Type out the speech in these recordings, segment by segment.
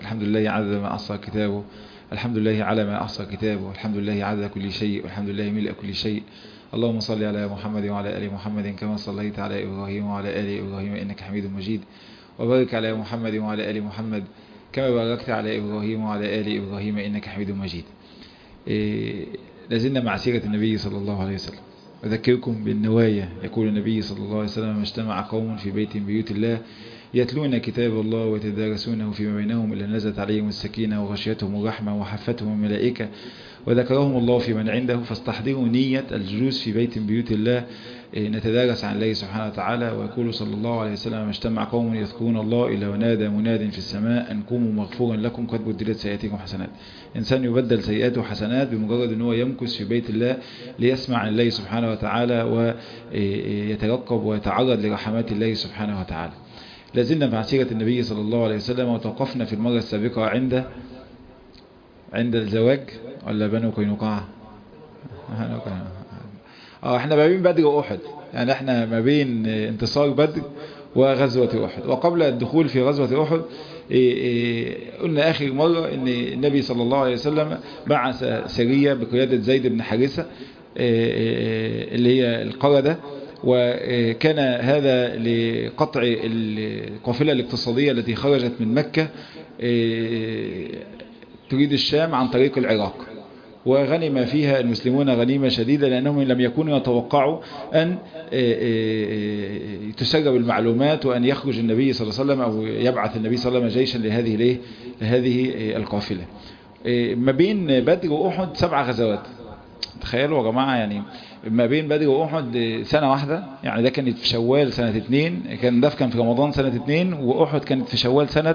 الحمد لله عدد ما أحصى كتابه الحمد لله على ما أحصى كتابه الحمد لله عدد كل شيء والحمد لله ملء كل شيء اللهم صل على محمد وعلى آل محمد كما صليت على إبراهيم وعلى آل إبراهيم إنك حميد مجيد وبارك على محمد وعلى آل محمد كما باركت على إبراهيم وعلى آل إبراهيم إنك حميد مجيد إيه لازلنا مع سيرة النبي صلى الله عليه وسلم أذكركم بالنوايا يقول النبي صلى الله عليه وسلم ما اجتمع قوم في بيت من بيوت الله يتلون كتاب الله ويتدارسونه فيما بينهم إلا نزلت عليهم السكينة وغشيتهم الرحمة وحفتهم الملائكة وذكرهم الله في من عنده فاستحضروا نية الجلوس في بيت من بيوت الله نتدارس عن الله سبحانه وتعالى ويقول صلى الله عليه وسلم ما اجتمع قوم يذكرون الله إلا ونادى مناد في السماء أن قوموا مغفورا لكم قد بدلت سيئاتكم حسنات إنسان يبدل سيئاته حسنات بمجرد أنه يمكث في بيت الله ليسمع عن الله سبحانه وتعالى ويترقب ويتعرض لرحمات الله سبحانه وتعالى لازلنا مع سيرة النبي صلى الله عليه وسلم وتوقفنا في المرة السابقة عند عند الزواج ولا بنو قينقاع اه احنا ما بين بدر واحد يعني احنا ما بين انتصار بدر وغزوة احد وقبل الدخول في غزوة احد إيه إيه قلنا اخر مرة ان النبي صلى الله عليه وسلم بعث سرية بقيادة زيد بن حارثة إيه اللي هي القردة وكان هذا لقطع القافلة الاقتصادية التي خرجت من مكة تريد الشام عن طريق العراق وغنم فيها المسلمون غنيمة شديدة لأنهم لم يكونوا يتوقعوا أن تسرب المعلومات وأن يخرج النبي صلى الله عليه وسلم أو يبعث النبي صلى الله عليه وسلم جيشا لهذه لهذه القافلة ما بين بدر وأحد سبع غزوات تخيلوا يا جماعة يعني ما بين بدر وأحد سنة واحدة يعني ده كانت في شوال سنة اتنين كان ده كان في رمضان سنة اتنين وأحد كانت في شوال سنة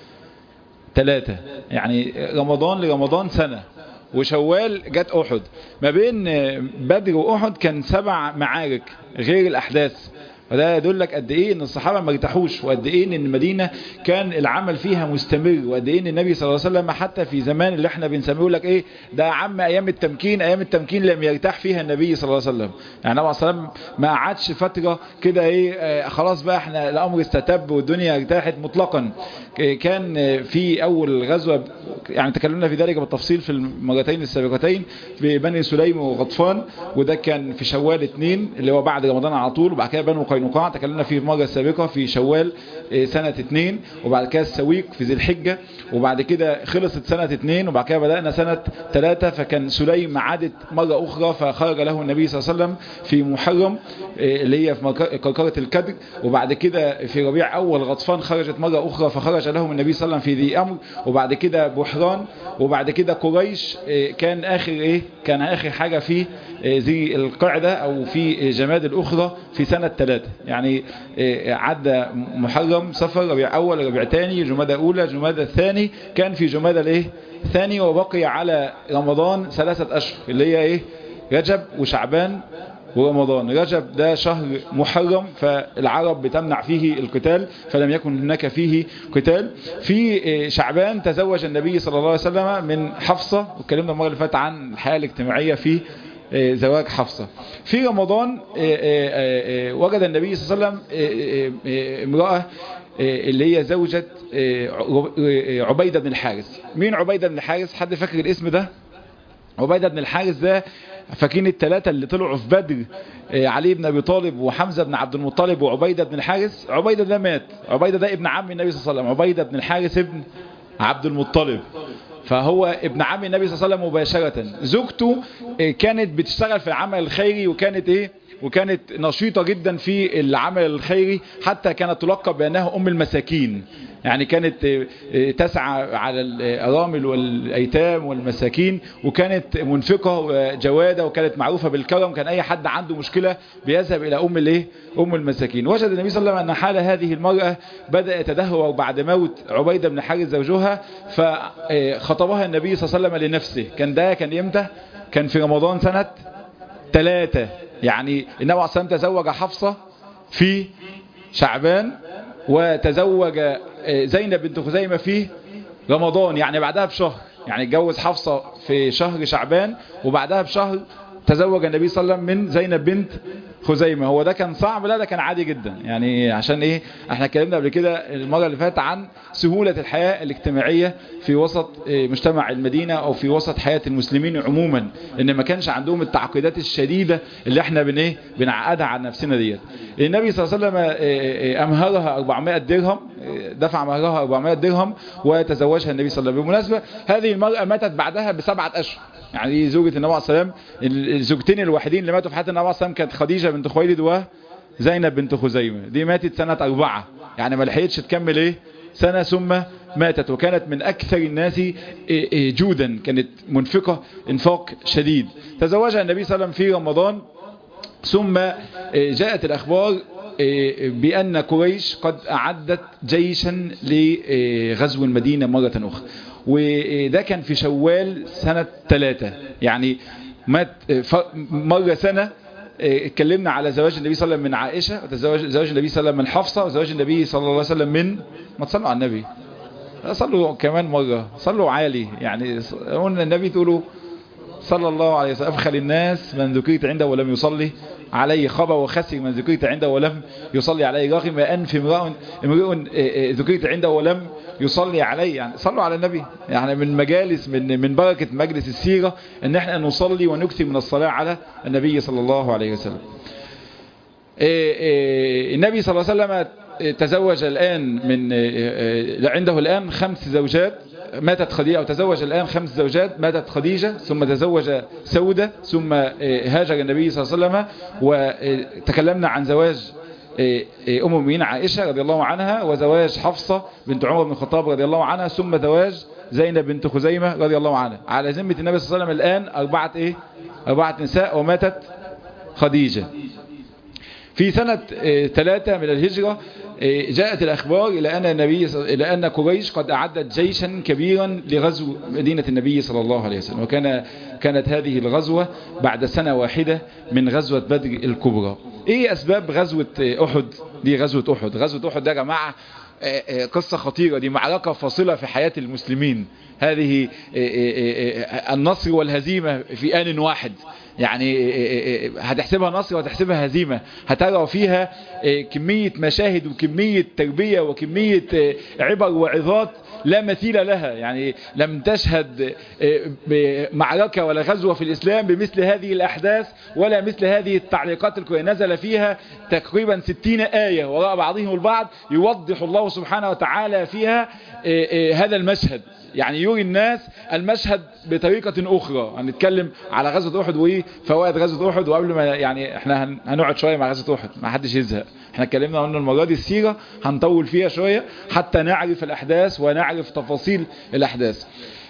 ثلاثة يعني رمضان لرمضان سنة وشوال جت أحد ما بين بدر وأحد كان سبع معارك غير الأحداث وده يدل لك قد ايه ان الصحابة ما ارتاحوش وقد ايه ان المدينة كان العمل فيها مستمر وقد ايه ان النبي صلى الله عليه وسلم حتى في زمان اللي احنا بنسميه لك ايه ده عم ايام التمكين ايام التمكين لم يرتاح فيها النبي صلى الله عليه وسلم يعني النبي صلى الله عليه وسلم ما قعدش فترة كده ايه آه خلاص بقى احنا الامر استتب والدنيا ارتاحت مطلقا كان في اول غزوة يعني تكلمنا في ذلك بالتفصيل في المرتين السابقتين ببني سليم وغطفان وده كان في شوال اتنين اللي هو بعد رمضان على طول وبعد كده بنو قينقاع تكلمنا في المرة السابقة في شوال سنة اتنين وبعد كده السويق في ذي الحجة وبعد كده خلصت سنة اتنين وبعد كده بدأنا سنة ثلاثة فكان سليم عادت مرة أخرى فخرج له النبي صلى الله عليه وسلم في محرم اللي هي في كركرة الكدر وبعد كده في ربيع أول غطفان خرجت مرة أخرى فخرج لهم النبي صلى الله عليه وسلم في ذي أمر وبعد كده بحران وبعد كده قريش كان آخر إيه كان آخر حاجة في ذي القعدة أو في جماد الأخرى في سنة ثلاثة يعني عدى محرم صفر ربيع أول ربيع ثاني جمادى أولى جمادى الثاني كان في جمادى الإيه ثاني وبقي على رمضان ثلاثة أشهر اللي هي إيه رجب وشعبان ورمضان رجب ده شهر محرم فالعرب بتمنع فيه القتال فلم يكن هناك فيه قتال في شعبان تزوج النبي صلى الله عليه وسلم من حفصة واتكلمنا المرة اللي فاتت عن الحياة الاجتماعية في زواج حفصة في رمضان وجد النبي صلى الله عليه وسلم امرأة اللي هي زوجة عبيدة بن الحارث مين عبيدة بن الحارث حد فاكر الاسم ده عبيدة بن الحارث ده فاكرين الثلاثة اللي طلعوا في بدر علي بن ابي طالب وحمزة بن عبد المطلب وعبيدة بن الحارث عبيدة ده مات عبيدة ده ابن عم النبي صلى الله عليه وسلم عبيدة بن الحارث ابن عبد المطلب فهو ابن عم النبي صلى الله عليه وسلم مباشرة زوجته كانت بتشتغل في العمل الخيري وكانت ايه وكانت نشيطة جدا في العمل الخيري حتى كانت تلقب بأنها أم المساكين يعني كانت تسعى على الأرامل والأيتام والمساكين وكانت منفقة وجوادة وكانت معروفة بالكرم كان أي حد عنده مشكلة بيذهب إلى أم الايه أم المساكين وجد النبي صلى الله عليه وسلم أن حال هذه المرأة بدأ يتدهور بعد موت عبيدة بن حارث زوجها فخطبها النبي صلى الله عليه وسلم لنفسه كان ده كان إمتى كان في رمضان سنة ثلاثة يعني النبي عليه الصلاة والسلام تزوج حفصة في شعبان وتزوج زينب بنت خزيمة في رمضان يعني بعدها بشهر يعني اتجوز حفصة في شهر شعبان وبعدها بشهر تزوج النبي صلى الله عليه وسلم من زينب بنت خزيمة هو ده كان صعب لا ده كان عادي جدا يعني عشان ايه احنا اتكلمنا قبل كده المرة اللي فاتت عن سهولة الحياة الاجتماعية في وسط مجتمع المدينة او في وسط حياة المسلمين عموما ان ما كانش عندهم التعقيدات الشديدة اللي احنا بن ايه بنعقدها على نفسنا ديت النبي صلى الله عليه وسلم امهرها 400 درهم دفع مهرها 400 درهم وتزوجها النبي صلى الله عليه وسلم بالمناسبة هذه المرأة ماتت بعدها بسبعة اشهر يعني زوجة النبي عليه السلام الزوجتين الوحيدين اللي ماتوا في حياة النبي عليه السلام كانت خديجة بنت خويلد وزينب بنت خزيمة دي ماتت سنة أربعة يعني ما لحقتش تكمل ايه سنة ثم ماتت وكانت من أكثر الناس جودا كانت منفقة انفاق شديد تزوجها النبي صلى الله عليه وسلم في رمضان ثم جاءت الأخبار بأن قريش قد أعدت جيشا لغزو المدينة مرة أخرى وده كان في شوال سنة ثلاثة يعني مات مرة سنة اتكلمنا على زواج النبي صلى الله عليه وسلم من عائشة وزواج زواج النبي صلى الله عليه وسلم من حفصة وزواج النبي صلى الله عليه وسلم من ما تصلوا على النبي صلوا كمان مرة صلوا عالي يعني قلنا النبي تقولوا صلى الله عليه وسلم أبخل الناس من ذكرت عنده ولم يصلي عليه خبر وخسر من ذكرت عنده ولم يصلي عليه رغم أنف امرؤ امرؤ ذكرت عنده ولم يصلي عليه يعني صلوا على النبي يعني من مجالس من من بركة مجلس السيرة ان احنا نصلي ونكثر من الصلاة على النبي صلى الله عليه وسلم النبي صلى الله عليه وسلم تزوج الآن من عنده الآن خمس زوجات ماتت خديجة أو تزوج الآن خمس زوجات ماتت خديجة ثم تزوج سودة ثم هاجر النبي صلى الله عليه وسلم وتكلمنا عن زواج أم المؤمنين عائشة رضي الله عنها وزواج حفصة بنت عمر بن الخطاب رضي الله عنها ثم زواج زينب بنت خزيمة رضي الله عنها على ذمة النبي صلى الله عليه وسلم الآن أربعة إيه أربعة نساء وماتت خديجة في سنة ثلاثة من الهجرة جاءت الأخبار إلى أن النبي إلى أن قريش قد أعدت جيشا كبيرا لغزو مدينة النبي صلى الله عليه وسلم وكان كانت هذه الغزوة بعد سنة واحدة من غزوة بدر الكبرى إيه أسباب غزوة أحد دي غزوة أحد غزوة أحد ده يا جماعة قصة خطيرة دي معركة فاصلة في حياة المسلمين هذه النصر والهزيمة في آن واحد يعني هتحسبها نصر وهتحسبها هزيمة هترى فيها كمية مشاهد وكمية تربية وكمية عبر وعظات لا مثيل لها يعني لم تشهد معركة ولا غزوة في الإسلام بمثل هذه الأحداث ولا مثل هذه التعليقات التي نزل فيها تقريبا ستين آية وراء بعضهم البعض يوضح الله سبحانه وتعالى فيها هذا المشهد يعني يري الناس المشهد بطريقة أخرى هنتكلم على غزوة أحد وإيه فوائد غزوة أحد وقبل ما يعني احنا هنقعد شوية مع غزوة أحد ما حدش يزهق احنا اتكلمنا قلنا المرة دي السيرة هنطول فيها شوية حتى نعرف الأحداث ونعرف تفاصيل الأحداث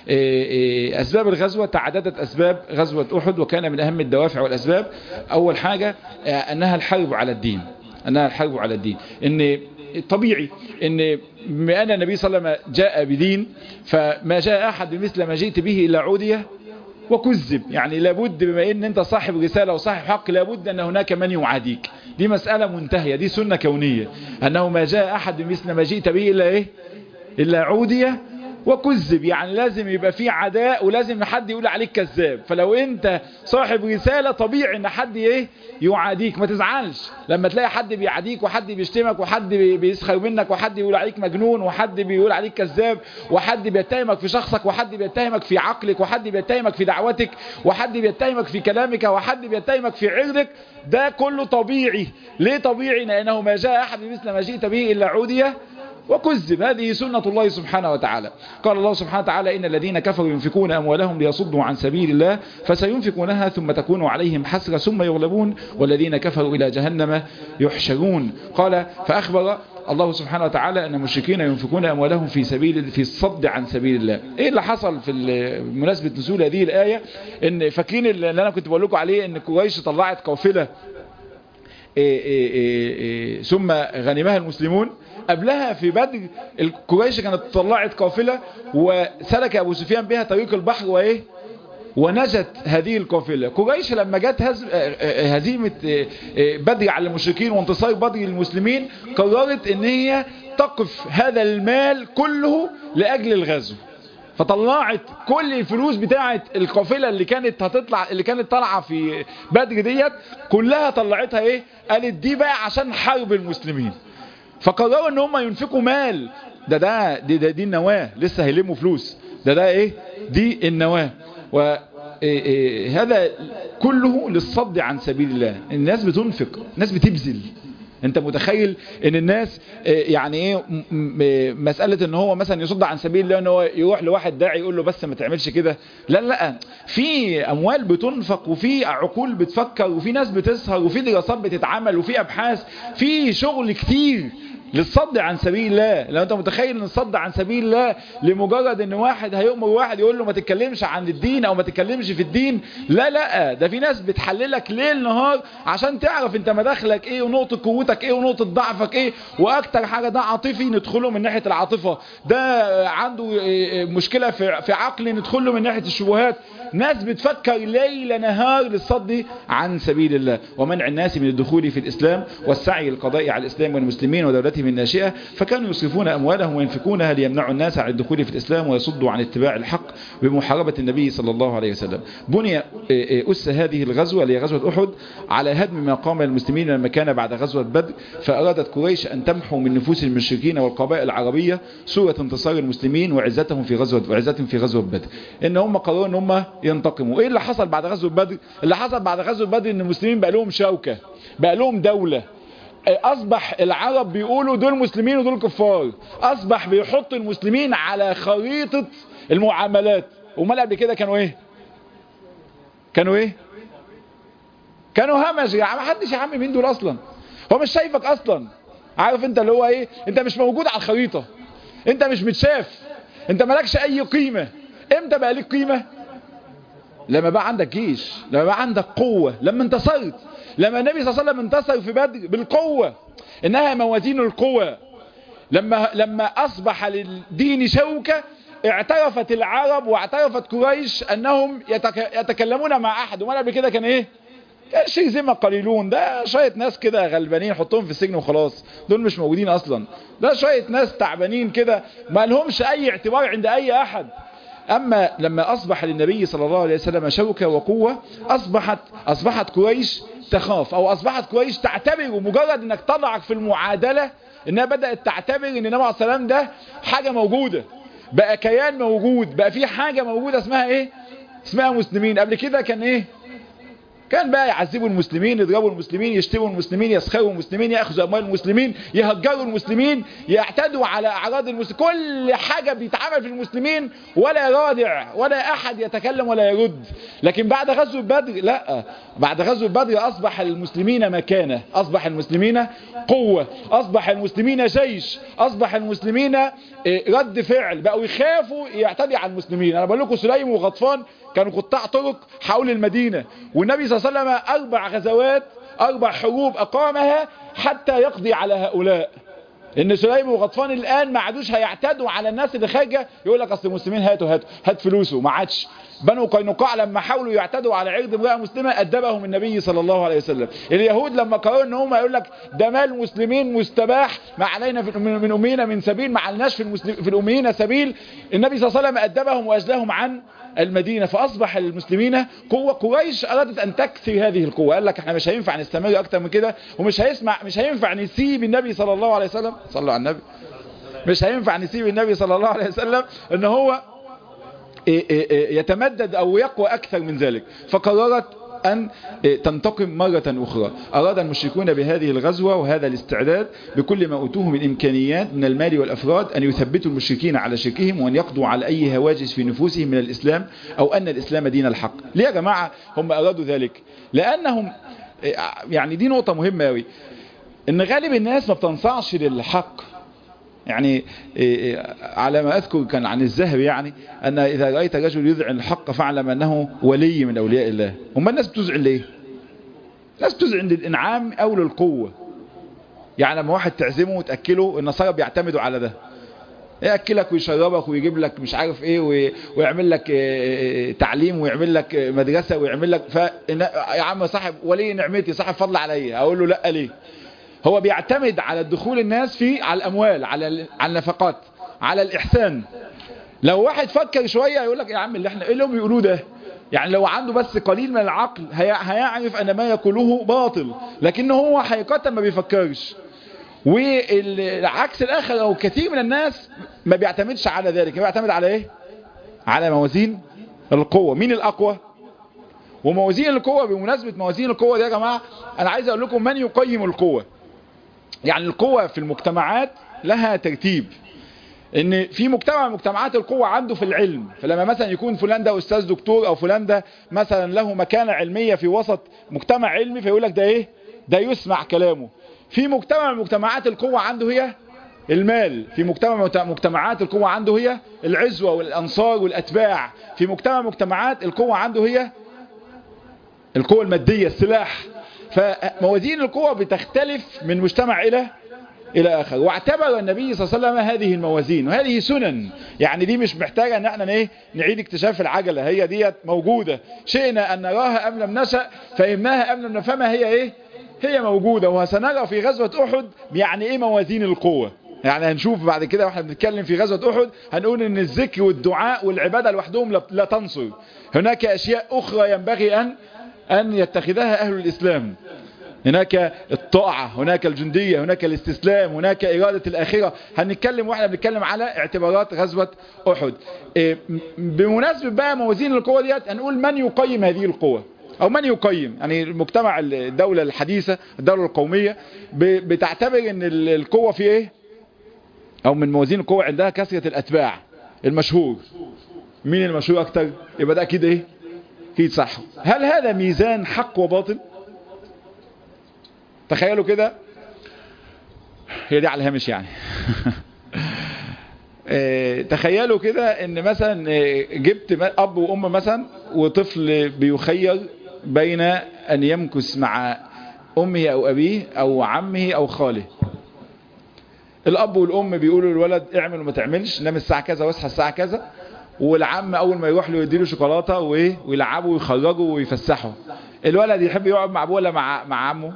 أسباب الغزوة تعددت أسباب غزوة أحد وكان من أهم الدوافع والأسباب أول حاجة أنها الحرب على الدين أنها الحرب على الدين إن طبيعي ان بما ان النبي صلى الله عليه وسلم جاء بدين فما جاء احد بمثل ما جئت به الا عوديه وكذب يعني لابد بما ان انت صاحب رسالة وصاحب حق لابد ان هناك من يعاديك دي مسألة منتهية دي سنة كونية انه ما جاء احد بمثل ما جئت به الا ايه الا عودية وكذب يعني لازم يبقى في عداء ولازم حد يقول عليك كذاب فلو انت صاحب رسالة طبيعي ان حد ايه يعاديك ما تزعلش لما تلاقي حد بيعاديك وحد بيشتمك وحد بيسخر منك وحد بيقول عليك مجنون وحد بيقول عليك كذاب وحد بيتهمك في شخصك وحد بيتهمك في عقلك وحد بيتهمك في دعوتك وحد بيتهمك في كلامك وحد بيتهمك في عرضك ده كله طبيعي ليه طبيعي لانه ما جاء احد مثل ما جئت به الا عوديه وكذب هذه سنة الله سبحانه وتعالى قال الله سبحانه وتعالى إن الذين كفروا ينفقون أموالهم ليصدوا عن سبيل الله فسينفقونها ثم تكون عليهم حسرة ثم يغلبون والذين كفروا إلى جهنم يحشرون قال فأخبر الله سبحانه وتعالى أن المشركين ينفقون أموالهم في سبيل في الصد عن سبيل الله إيه اللي حصل في مناسبة نزول هذه الآية إن فاكرين اللي أنا كنت بقول لكم عليه إن قريش طلعت قافلة إيه إيه إيه ثم غنمها المسلمون قبلها في بدر قريش كانت طلعت قافلة وسلك أبو سفيان بها طريق البحر وإيه ونجت هذه القافلة قريش لما جت هزيمة بدر على المشركين وانتصار بدر للمسلمين قررت ان هي تقف هذا المال كله لأجل الغزو فطلعت كل الفلوس بتاعت القافله اللي كانت هتطلع اللي كانت طالعه في بدر ديت كلها طلعتها ايه قالت دي بقى عشان حرب المسلمين فقرروا ان هم ينفقوا مال ده ده دي, ده دي النواه لسه هيلموا فلوس ده ده ايه دي النواه و إيه إيه هذا كله للصد عن سبيل الله الناس بتنفق الناس بتبذل انت متخيل ان الناس يعني ايه مسألة ان هو مثلا يصد عن سبيل الله ان هو يروح لواحد داعي يقول له بس ما تعملش كده لا لا في اموال بتنفق وفي عقول بتفكر وفي ناس بتسهر وفي دراسات بتتعمل وفي ابحاث في شغل كتير للصد عن سبيل الله لو انت متخيل ان الصد عن سبيل الله لمجرد ان واحد هيؤمر واحد يقول له ما تتكلمش عن الدين او ما تتكلمش في الدين لا لا ده في ناس بتحللك ليل نهار عشان تعرف انت مداخلك ايه ونقطة قوتك ايه ونقطة ضعفك ايه واكتر حاجة ده عاطفي ندخله من ناحية العاطفة ده عنده مشكلة في في عقل ندخله من ناحية الشبهات ناس بتفكر ليل نهار للصد عن سبيل الله ومنع الناس من الدخول في الإسلام والسعي للقضاء على الإسلام والمسلمين ودولتهم الناشئة فكانوا يصرفون أموالهم وينفقونها ليمنعوا الناس عن الدخول في الإسلام ويصدوا عن اتباع الحق بمحاربة النبي صلى الله عليه وسلم بني أس هذه الغزوة اللي هي غزوة أحد على هدم ما قام المسلمين لما كان بعد غزوة بدر فأرادت قريش أن تمحو من نفوس المشركين والقبائل العربية صورة انتصار المسلمين وعزتهم في غزوة وعزتهم في غزوة بدر إن هم قرروا إن هم ينتقموا ايه اللي حصل بعد غزوة بدر اللي حصل بعد غزوة بدر ان المسلمين بقى لهم شوكة بقى لهم دولة اصبح العرب بيقولوا دول مسلمين ودول كفار اصبح بيحط المسلمين على خريطة المعاملات امال قبل كده كانوا ايه كانوا ايه كانوا همج يا عم محدش يا عم مين دول اصلا هو مش شايفك اصلا عارف انت اللي هو ايه انت مش موجود على الخريطة انت مش متشاف انت مالكش اي قيمة امتى بقى ليك قيمة لما بقى عندك جيش لما بقى عندك قوة لما انتصرت لما النبي صلى الله عليه وسلم انتصر في بدر بالقوة انها موازين القوة لما لما اصبح للدين شوكة اعترفت العرب واعترفت قريش انهم يتك... يتكلمون مع احد وما قبل كده كان ايه كان شيء زي ما قليلون ده شوية ناس كده غلبانين حطهم في السجن وخلاص دول مش موجودين اصلا ده شوية ناس تعبانين كده ما لهمش اي اعتبار عند اي احد أما لما أصبح للنبي صلى الله عليه وسلم شوكة وقوة أصبحت أصبحت قريش تخاف أو أصبحت قريش تعتبر مجرد أنك تضعك في المعادلة أنها بدأت تعتبر أن النبي عليه السلام ده حاجة موجودة بقى كيان موجود بقى في حاجة موجودة اسمها إيه اسمها مسلمين قبل كده كان إيه كان بقى يعذبوا المسلمين يضربوا المسلمين يشتموا المسلمين يسخروا المسلمين ياخذوا اموال المسلمين يهجروا المسلمين يعتدوا على اعراض المسلمين كل حاجة بيتعمل في المسلمين ولا رادع ولا احد يتكلم ولا يرد لكن بعد غزوة بدر لا بعد غزوة بدر اصبح المسلمين مكانة اصبح المسلمين قوة اصبح المسلمين جيش اصبح المسلمين رد فعل بقوا يخافوا يعتدي على المسلمين انا بقول لكم سليم وغطفان كانوا قطاع طرق حول المدينة والنبي صلى الله عليه وسلم أربع غزوات أربع حروب أقامها حتى يقضي على هؤلاء ان سليم وغطفان الان ما عادوش هيعتدوا على الناس اللي خارجه يقول لك اصل المسلمين هاتوا هاتوا هات فلوسه ما عادش بنو قينقاع لما حاولوا يعتدوا على عرض امراه مسلمه ادبهم النبي صلى الله عليه وسلم اليهود لما قرروا ان هم يقول لك ده مال مسلمين مستباح ما علينا في من امينا من سبيل ما علناش في المسلم في الاميين سبيل النبي صلى الله عليه وسلم ادبهم واجلاهم عن المدينة فأصبح المسلمين قوة قريش أرادت أن تكسر هذه القوة قال لك احنا مش هينفع نستمر أكتر من كده ومش هيسمع مش هينفع نسيب النبي صلى الله عليه وسلم صلوا على النبي مش هينفع نسيب النبي صلى الله عليه وسلم ان هو يتمدد أو يقوى أكثر من ذلك فقررت أن تنتقم مرة أخرى أراد المشركون بهذه الغزوة وهذا الاستعداد بكل ما أوتوه من إمكانيات من المال والأفراد أن يثبتوا المشركين على شركهم وأن يقضوا على أي هواجس في نفوسهم من الإسلام أو أن الإسلام دين الحق ليه يا جماعة هم أرادوا ذلك لأنهم يعني دي نقطة مهمة أوي إن غالب الناس ما بتنصعش للحق يعني على ما أذكر كان عن الذهب يعني أن إذا رأيت رجل يذعن الحق فاعلم أنه ولي من أولياء الله هم الناس بتذعن ليه الناس بتذعن للإنعام أو للقوة يعني لما واحد تعزمه وتأكله النصارى بيعتمدوا على ده يأكلك ويشربك ويجيب لك مش عارف ايه ويعمل لك تعليم ويعمل لك مدرسة ويعمل لك ف... يا عم صاحب ولي نعمتي صاحب فضل عليا اقول له لا ليه هو بيعتمد على دخول الناس في على الأموال على على النفقات على الإحسان لو واحد فكر شوية يقول لك يا عم اللي احنا ايه اللي هم بيقولوه ده يعني لو عنده بس قليل من العقل هي... هيعرف ان ما يقوله باطل لكن هو حقيقة ما بيفكرش والعكس الاخر او كثير من الناس ما بيعتمدش على ذلك بيعتمد على ايه على موازين القوة مين الاقوى وموازين القوة بمناسبة موازين القوة دي يا جماعة انا عايز اقول لكم من يقيم القوة يعني القوة في المجتمعات لها ترتيب ان في مجتمع من مجتمعات القوة عنده في العلم فلما مثلا يكون فلان ده استاذ دكتور او فلان ده مثلا له مكانة علمية في وسط مجتمع علمي فيقول لك ده ايه ده يسمع كلامه في مجتمع من مجتمعات القوة عنده هي المال في مجتمع مجتمعات القوة عنده هي العزوة والأنصار والأتباع في مجتمع مجتمعات القوة عنده هي القوة المادية السلاح فموازين القوة بتختلف من مجتمع إلى إلى آخر واعتبر النبي صلى الله عليه وسلم هذه الموازين وهذه سنن يعني دي مش محتاجة ان احنا ايه نعيد اكتشاف العجلة هي ديت موجودة شئنا ان نراها ام لم نشأ فهمناها ام لم نفهمها هي ايه هي موجودة وسنرى في غزوة احد يعني ايه موازين القوة يعني هنشوف بعد كده واحنا بنتكلم في غزوة احد هنقول ان الذكر والدعاء والعبادة لوحدهم لا تنصر هناك اشياء اخرى ينبغي ان ان يتخذها اهل الاسلام هناك الطاعة هناك الجندية هناك الاستسلام هناك إرادة الآخرة هنتكلم واحنا بنتكلم على اعتبارات غزوة أحد بمناسبة بقى موازين القوة ديت هنقول من يقيم هذه القوة أو من يقيم يعني المجتمع الدولة الحديثة الدولة القومية بتعتبر ان القوة في ايه أو من موازين القوة عندها كثرة الأتباع المشهور مين المشهور أكتر يبقى ده أكيد ايه أكيد صح هل هذا ميزان حق وباطل تخيلوا كده هي دي على الهامش يعني تخيلوا كده ان مثلا جبت اب وام مثلا وطفل بيخير بين ان يمكث مع امه او ابيه او عمه او خاله الاب والام بيقولوا للولد اعمل وما تعملش نام الساعه كذا واصحى الساعه كذا والعم اول ما يروح له يديله شوكولاته وايه ويلعبه ويخرجه ويفسحه الولد يحب يقعد مع ابوه ولا مع مع عمه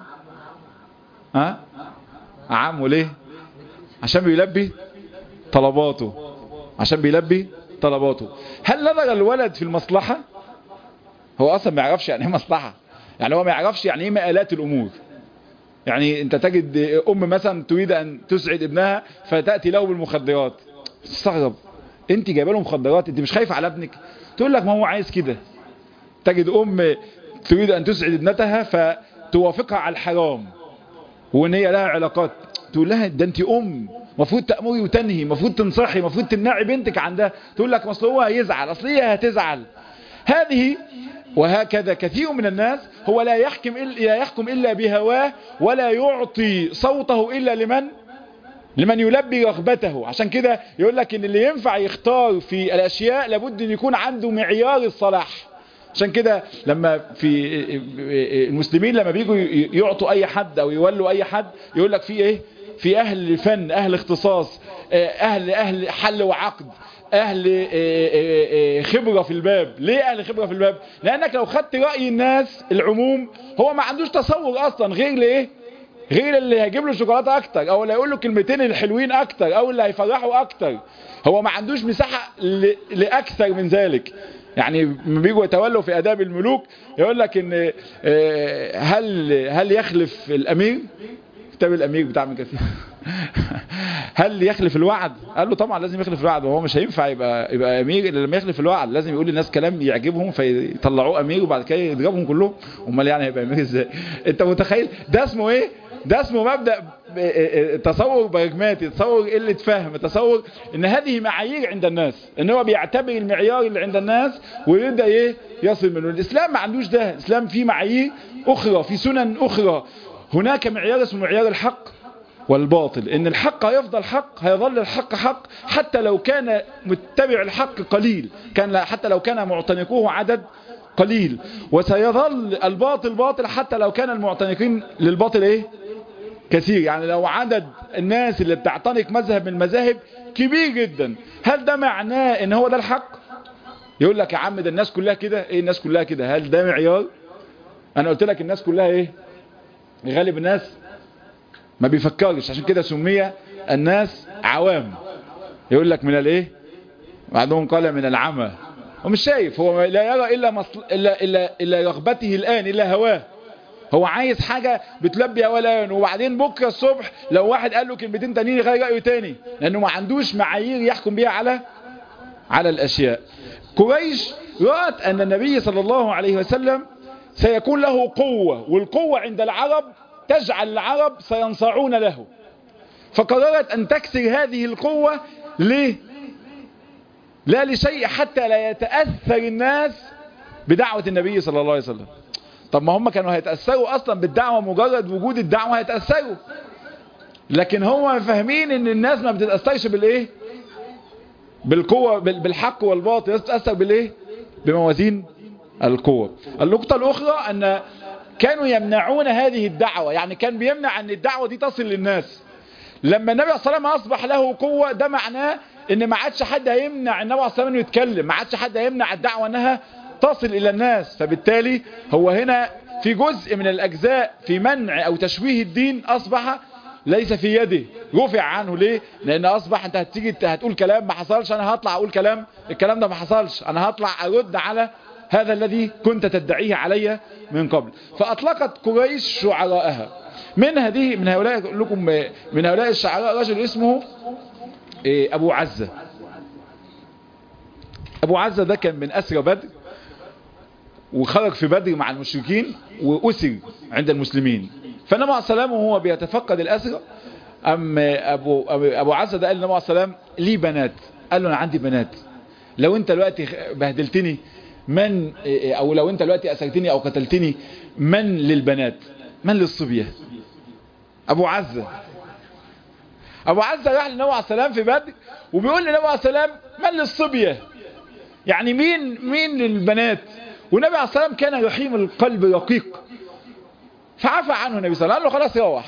ها عمه ليه عشان بيلبي طلباته عشان بيلبي طلباته هل نظر الولد في المصلحة هو اصلا ما يعرفش يعني ايه مصلحة يعني هو ما يعرفش يعني ايه مآلات الامور يعني انت تجد ام مثلا تريد ان تسعد ابنها فتأتي له بالمخدرات تستغرب انت جايبه له مخدرات انت مش خايفه على ابنك تقول لك ما هو عايز كده تجد ام تريد ان تسعد ابنتها فتوافقها على الحرام وان هي لها علاقات تقول لها ده انت ام مفروض تأمري وتنهي مفروض تنصحي مفروض تمنعي بنتك عن ده تقول لك اصل هو هيزعل اصل هي هتزعل هذه وهكذا كثير من الناس هو لا يحكم إلا, لا يحكم إلا بهواه ولا يعطي صوته إلا لمن لمن يلبي رغبته عشان كده يقول لك ان اللي ينفع يختار في الاشياء لابد ان يكون عنده معيار الصلاح عشان كده لما في المسلمين لما بيجوا يعطوا اي حد او يولوا اي حد يقول لك في ايه في اهل فن اهل اختصاص اهل اهل حل وعقد اهل خبرة في الباب ليه اهل خبرة في الباب لانك لو خدت رأي الناس العموم هو ما عندوش تصور اصلا غير لايه غير اللي هيجيب له شوكولاته اكتر او اللي هيقول له كلمتين الحلوين اكتر او اللي هيفرحه اكتر هو ما عندوش مساحة لاكثر من ذلك يعني لما بيجوا يتولوا في اداب الملوك يقول لك ان هل هل يخلف الامير كتاب الامير بتاع ابن كثير هل يخلف الوعد قال له طبعا لازم يخلف الوعد وهو مش هينفع يبقى يبقى امير الا لما يخلف الوعد لازم يقول للناس كلام يعجبهم فيطلعوه امير وبعد كده يضربهم كلهم امال يعني هيبقى امير ازاي انت متخيل ده اسمه ايه ده اسمه مبدأ تصور براجماتي تصور قلة فهم تصور ان هذه معايير عند الناس ان هو بيعتبر المعيار اللي عند الناس ويبدأ ايه يصل منه الاسلام ما عندوش ده الاسلام فيه معايير اخرى في سنن اخرى هناك معيار اسمه معيار الحق والباطل ان الحق هيفضل حق هيظل الحق حق حتى لو كان متبع الحق قليل كان حتى لو كان معتنقوه عدد قليل وسيظل الباطل باطل حتى لو كان المعتنقين للباطل ايه كثير يعني لو عدد الناس اللي بتعتنق مذهب من المذاهب كبير جدا هل ده معناه ان هو ده الحق يقول لك يا عم ده الناس كلها كده ايه الناس كلها كده هل ده معيار انا قلت لك الناس كلها ايه غالب الناس ما بيفكرش عشان كده سمي الناس عوام يقول لك من الايه بعضهم قال من العمى هو مش شايف هو لا يرى إلا, مصل... إلا, إلا, إلا رغبته الآن إلا هواه هو عايز حاجة بتلبي أولا وبعدين بكرة الصبح لو واحد قال له كلمتين تانيين يغير رأيه تاني لأنه ما عندوش معايير يحكم بيها على على الأشياء قريش رأت أن النبي صلى الله عليه وسلم سيكون له قوة والقوة عند العرب تجعل العرب سينصعون له فقررت أن تكسر هذه القوة ليه؟ لا لشيء حتى لا يتأثر الناس بدعوة النبي صلى الله عليه وسلم طب ما هم كانوا هيتأثروا أصلا بالدعوة مجرد وجود الدعوة هيتأثروا لكن هم فاهمين ان الناس ما بتتأثرش بالايه بالقوة بالحق والباطل الناس بتتأثر بالايه بموازين القوة النقطة الأخرى أن كانوا يمنعون هذه الدعوة يعني كان بيمنع أن الدعوة دي تصل للناس لما النبي صلى الله عليه وسلم أصبح له قوة ده معناه ان ما عادش حد هيمنع النبي صلى الله عليه وسلم يتكلم ما عادش حد هيمنع الدعوة انها تصل الى الناس فبالتالي هو هنا في جزء من الاجزاء في منع او تشويه الدين اصبح ليس في يده رفع عنه ليه لان اصبح انت هتيجي هتقول كلام ما حصلش انا هطلع اقول كلام الكلام ده ما حصلش انا هطلع ارد على هذا الذي كنت تدعيه علي من قبل فاطلقت قريش شعراءها من هذه من هؤلاء لكم من هؤلاء الشعراء رجل اسمه ابو عزة ابو عزة ده كان من اسرى بدر وخرج في بدر مع المشركين واسر عند المسلمين فالنبي عليه السلام وهو بيتفقد الاسرى ام ابو ابو عزة ده قال للنبي عليه السلام لي بنات قال له انا عندي بنات لو انت دلوقتي بهدلتني من او لو انت دلوقتي اسرتني او قتلتني من للبنات من للصبيه ابو عزة ابو عزة راح للنبي عليه السلام في بدر وبيقول للنبي عليه السلام من للصبية يعني مين مين للبنات والنبي عليه السلام كان رحيم القلب رقيق فعفى عنه النبي صلى الله عليه وسلم قال له خلاص روح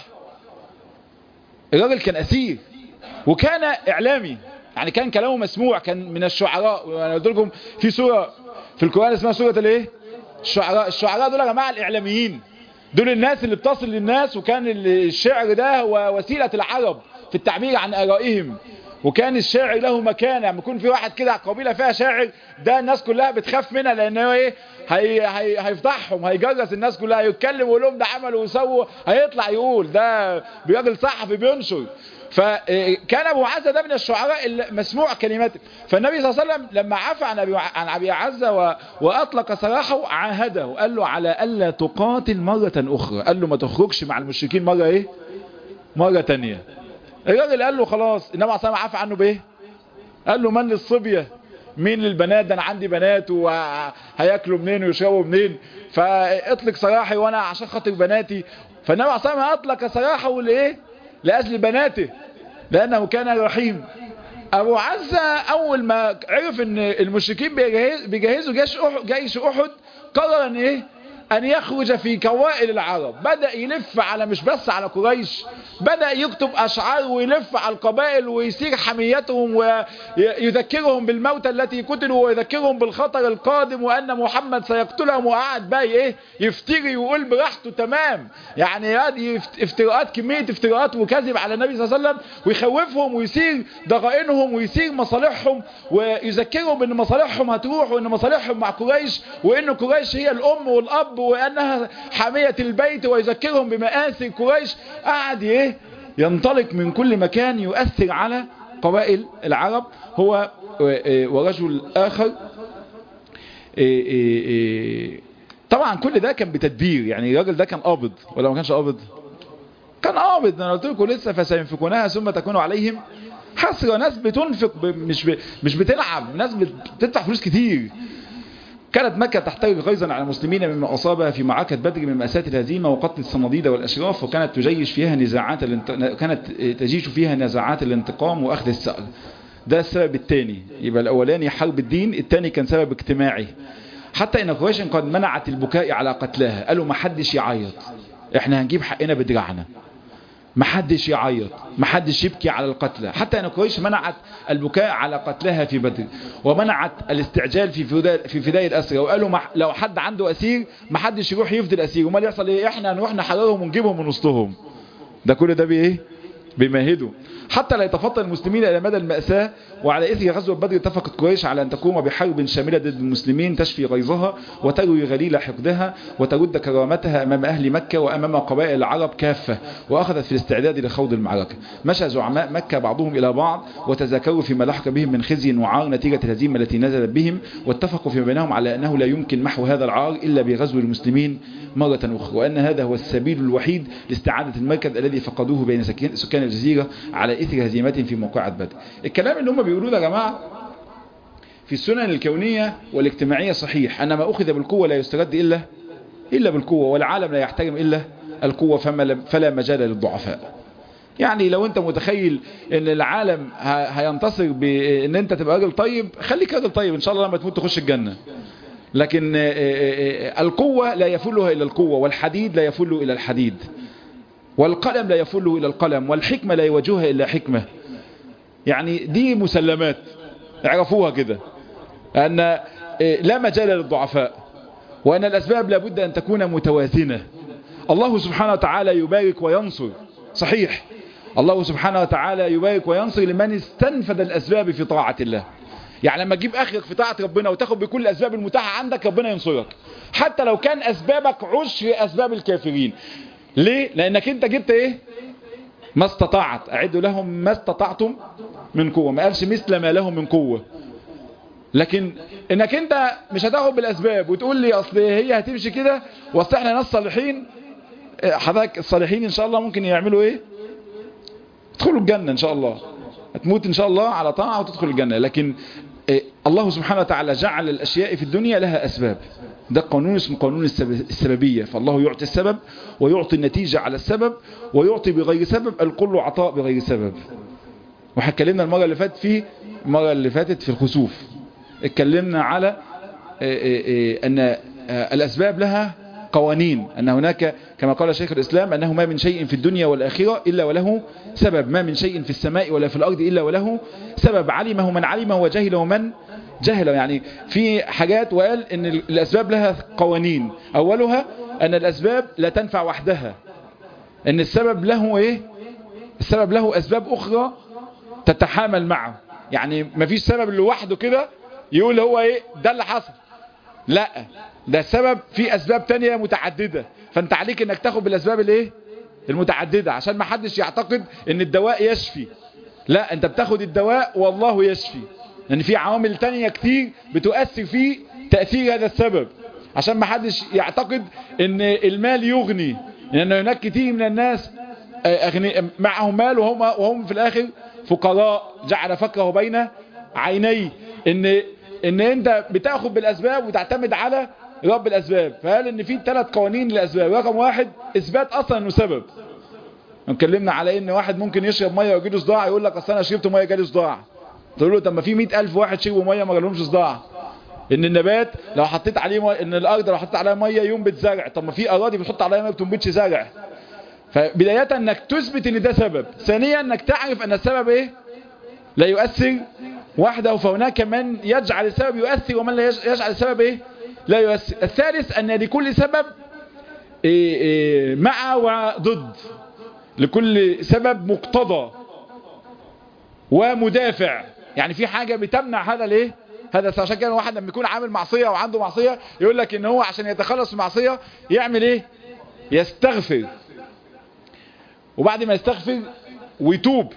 الراجل كان اسير وكان اعلامي يعني كان كلامه مسموع كان من الشعراء وانا قلت لكم في سوره في القران اسمها سوره الايه الشعراء الشعراء دول يا جماعه الاعلاميين دول الناس اللي بتصل للناس وكان الشعر ده هو وسيله العرب في التعبير عن ارائهم وكان الشاعر له مكانه يعني يكون في واحد كده قبيله فيها شاعر ده الناس كلها بتخاف منها لانه ايه هي هي هيفضحهم هيجرس الناس كلها هيتكلم ويقول لهم ده عملوا وسووا هيطلع يقول ده راجل صحفي بينشر فكان ابو عزة ده من الشعراء المسموع كلماته فالنبي صلى الله عليه وسلم لما عفى عن ابي عن ابي عزة واطلق سراحه عاهده قال له على الا تقاتل مرة اخرى قال له ما تخرجش مع المشركين مرة ايه مرة تانية الراجل قال له خلاص النبي عليه الصلاه والسلام عفى عنه بايه قال له من للصبيه مين للبنات ده انا عندي بنات وهياكلوا منين ويشربوا منين فاطلق سراحي وانا عشان خاطر بناتي فالنبي عليه الصلاه والسلام اطلق سراحه لايه لاجل بناته لانه كان رحيم ابو عزة اول ما عرف ان المشركين بيجهزوا جيش احد جيش احد قرر ان ايه ان يخرج في كوائل العرب بدأ يلف على مش بس على قريش بدأ يكتب اشعار ويلف على القبائل ويسير حميتهم ويذكرهم بالموتى التي قتلوا ويذكرهم بالخطر القادم وان محمد سيقتلهم وقعد بقى ايه يفتري ويقول براحته تمام يعني افتراءات كمية افتراءات وكذب على النبي صلى الله عليه وسلم ويخوفهم ويسير ضغائنهم ويسير مصالحهم ويذكرهم ان مصالحهم هتروح وان مصالحهم مع قريش وان قريش هي الام والاب وانها حامية البيت ويذكرهم بمآثر قريش قعد ايه ينطلق من كل مكان يؤثر على قبائل العرب هو ورجل اخر طبعا كل ده كان بتدبير يعني الراجل ده كان قابض ولا ما كانش قابض كان قابض انا قلت لكم لسه فسينفقونها ثم تكون عليهم حسرة ناس بتنفق مش ب... مش بتلعب ناس بتدفع فلوس كتير كانت مكة تحتوي غيظا على المسلمين مما أصابها في معركة بدر من مأساة الهزيمة وقتل الصناديد والأشراف وكانت تجيش فيها نزاعات الانت... كانت تجيش فيها نزاعات الانتقام وأخذ الثأر ده السبب الثاني يبقى الأولاني حرب الدين الثاني كان سبب اجتماعي حتى إن قريش قد منعت البكاء على قتلاها قالوا ما حدش يعيط احنا هنجيب حقنا بدراعنا ما حدش يعيط ما حدش يبكي على القتلى حتى ان قريش منعت البكاء على قتلها في بدر ومنعت الاستعجال في فداء في فداء الاسرى وقالوا ما لو حد عنده اسير ما حدش يروح يفدي الاسير وما يحصل ايه احنا نروح نحررهم ونجيبهم من وسطهم ده كل ده بايه بيمهدوا حتى لا يتفطن المسلمين إلى مدى المأساة وعلى إثر غزوة بدر اتفقت قريش على أن تقوم بحرب شاملة ضد المسلمين تشفي غيظها وتروي غليل حقدها وترد كرامتها أمام أهل مكة وأمام قبائل العرب كافة وأخذت في الاستعداد لخوض المعركة مشى زعماء مكة بعضهم إلى بعض وتذاكروا فيما لحق بهم من خزي وعار نتيجة الهزيمة التي نزلت بهم واتفقوا فيما بينهم على أنه لا يمكن محو هذا العار إلا بغزو المسلمين مرة أخرى وأن هذا هو السبيل الوحيد لاستعادة المركز الذي فقدوه بين سكان الجزيرة على إثر هزيمتهم في موقعة بدر الكلام اللي هم بيقولوه ده يا جماعة في السنن الكونية والاجتماعية صحيح أن ما أخذ بالقوة لا يسترد إلا إلا بالقوة والعالم لا يحترم إلا القوة فما فلا مجال للضعفاء يعني لو انت متخيل ان العالم هينتصر بان انت تبقى راجل طيب خليك راجل طيب ان شاء الله لما تموت تخش الجنة لكن القوة لا يفلها إلى القوة والحديد لا يفل إلى الحديد والقلم لا يفل إلى القلم والحكمة لا يواجهها إلا حكمة يعني دي مسلمات اعرفوها كده أن لا مجال للضعفاء وأن الأسباب لابد أن تكون متوازنة الله سبحانه وتعالى يبارك وينصر صحيح الله سبحانه وتعالى يبارك وينصر لمن استنفذ الأسباب في طاعة الله يعني لما تجيب اخرك في طاعة ربنا وتاخد بكل الاسباب المتاحة عندك ربنا ينصرك حتى لو كان اسبابك عشر اسباب الكافرين ليه لانك انت جبت ايه ما استطعت اعدوا لهم ما استطعتم من قوة ما قالش مثل ما لهم من قوة لكن انك انت مش هتاخد بالاسباب وتقول لي اصل هي هتمشي كده واصل احنا ناس صالحين حضرتك الصالحين ان شاء الله ممكن يعملوا ايه يدخلوا الجنة ان شاء الله هتموت ان شاء الله على طاعة وتدخل الجنة لكن الله سبحانه وتعالى جعل الأشياء في الدنيا لها أسباب ده قانون اسمه قانون السببية فالله يعطي السبب ويعطي النتيجة على السبب ويعطي بغير سبب الكل عطاء بغير سبب وحكلمنا المرة اللي فاتت في المرة اللي فاتت في الخسوف اتكلمنا على أن الأسباب لها قوانين أن هناك كما قال شيخ الإسلام أنه ما من شيء في الدنيا والآخرة إلا وله سبب ما من شيء في السماء ولا في الأرض إلا وله سبب علمه من علمه وجهله من جهله يعني في حاجات وقال أن الأسباب لها قوانين أولها أن الأسباب لا تنفع وحدها أن السبب له إيه السبب له أسباب أخرى تتحامل معه يعني ما فيش سبب لوحده كده يقول هو إيه ده اللي حصل لا ده السبب في اسباب تانية متعددة فانت عليك انك تاخد بالاسباب الايه المتعددة عشان ما حدش يعتقد ان الدواء يشفي لا انت بتاخد الدواء والله يشفي لان يعني في عوامل تانية كتير بتؤثر في تأثير هذا السبب عشان ما حدش يعتقد ان المال يغني لان هناك كتير من الناس أغني معهم مال وهم, وهم في الاخر فقراء جعل فقره بين عيني ان ان انت بتاخد بالاسباب وتعتمد على رب الاسباب فقال ان في ثلاث قوانين للاسباب رقم واحد اثبات اصلا انه سبب اتكلمنا على ان واحد ممكن يشرب ميه ويجيله صداع يقول لك اصل انا شربت ميه جالي صداع تقول له طب ما في 100000 واحد شربوا ميه ما جالهمش صداع ان النبات لو حطيت عليه ميه ان الارض لو حطيت عليها ميه ينبت زرع طب ما في اراضي بتحط عليها ميه ما بتنبتش زرع فبدايه انك تثبت ان ده سبب ثانيا انك تعرف ان السبب ايه لا يؤثر وحده فهناك من يجعل السبب يؤثر ومن لا يجعل السبب ايه لا يؤثر الثالث ان لكل سبب إيه إيه مع وضد لكل سبب مقتضى ومدافع يعني في حاجة بتمنع هذا الايه هذا عشان كده واحد لما يكون عامل معصية وعنده معصية يقول لك ان هو عشان يتخلص من معصية يعمل ايه يستغفر وبعد ما يستغفر ويتوب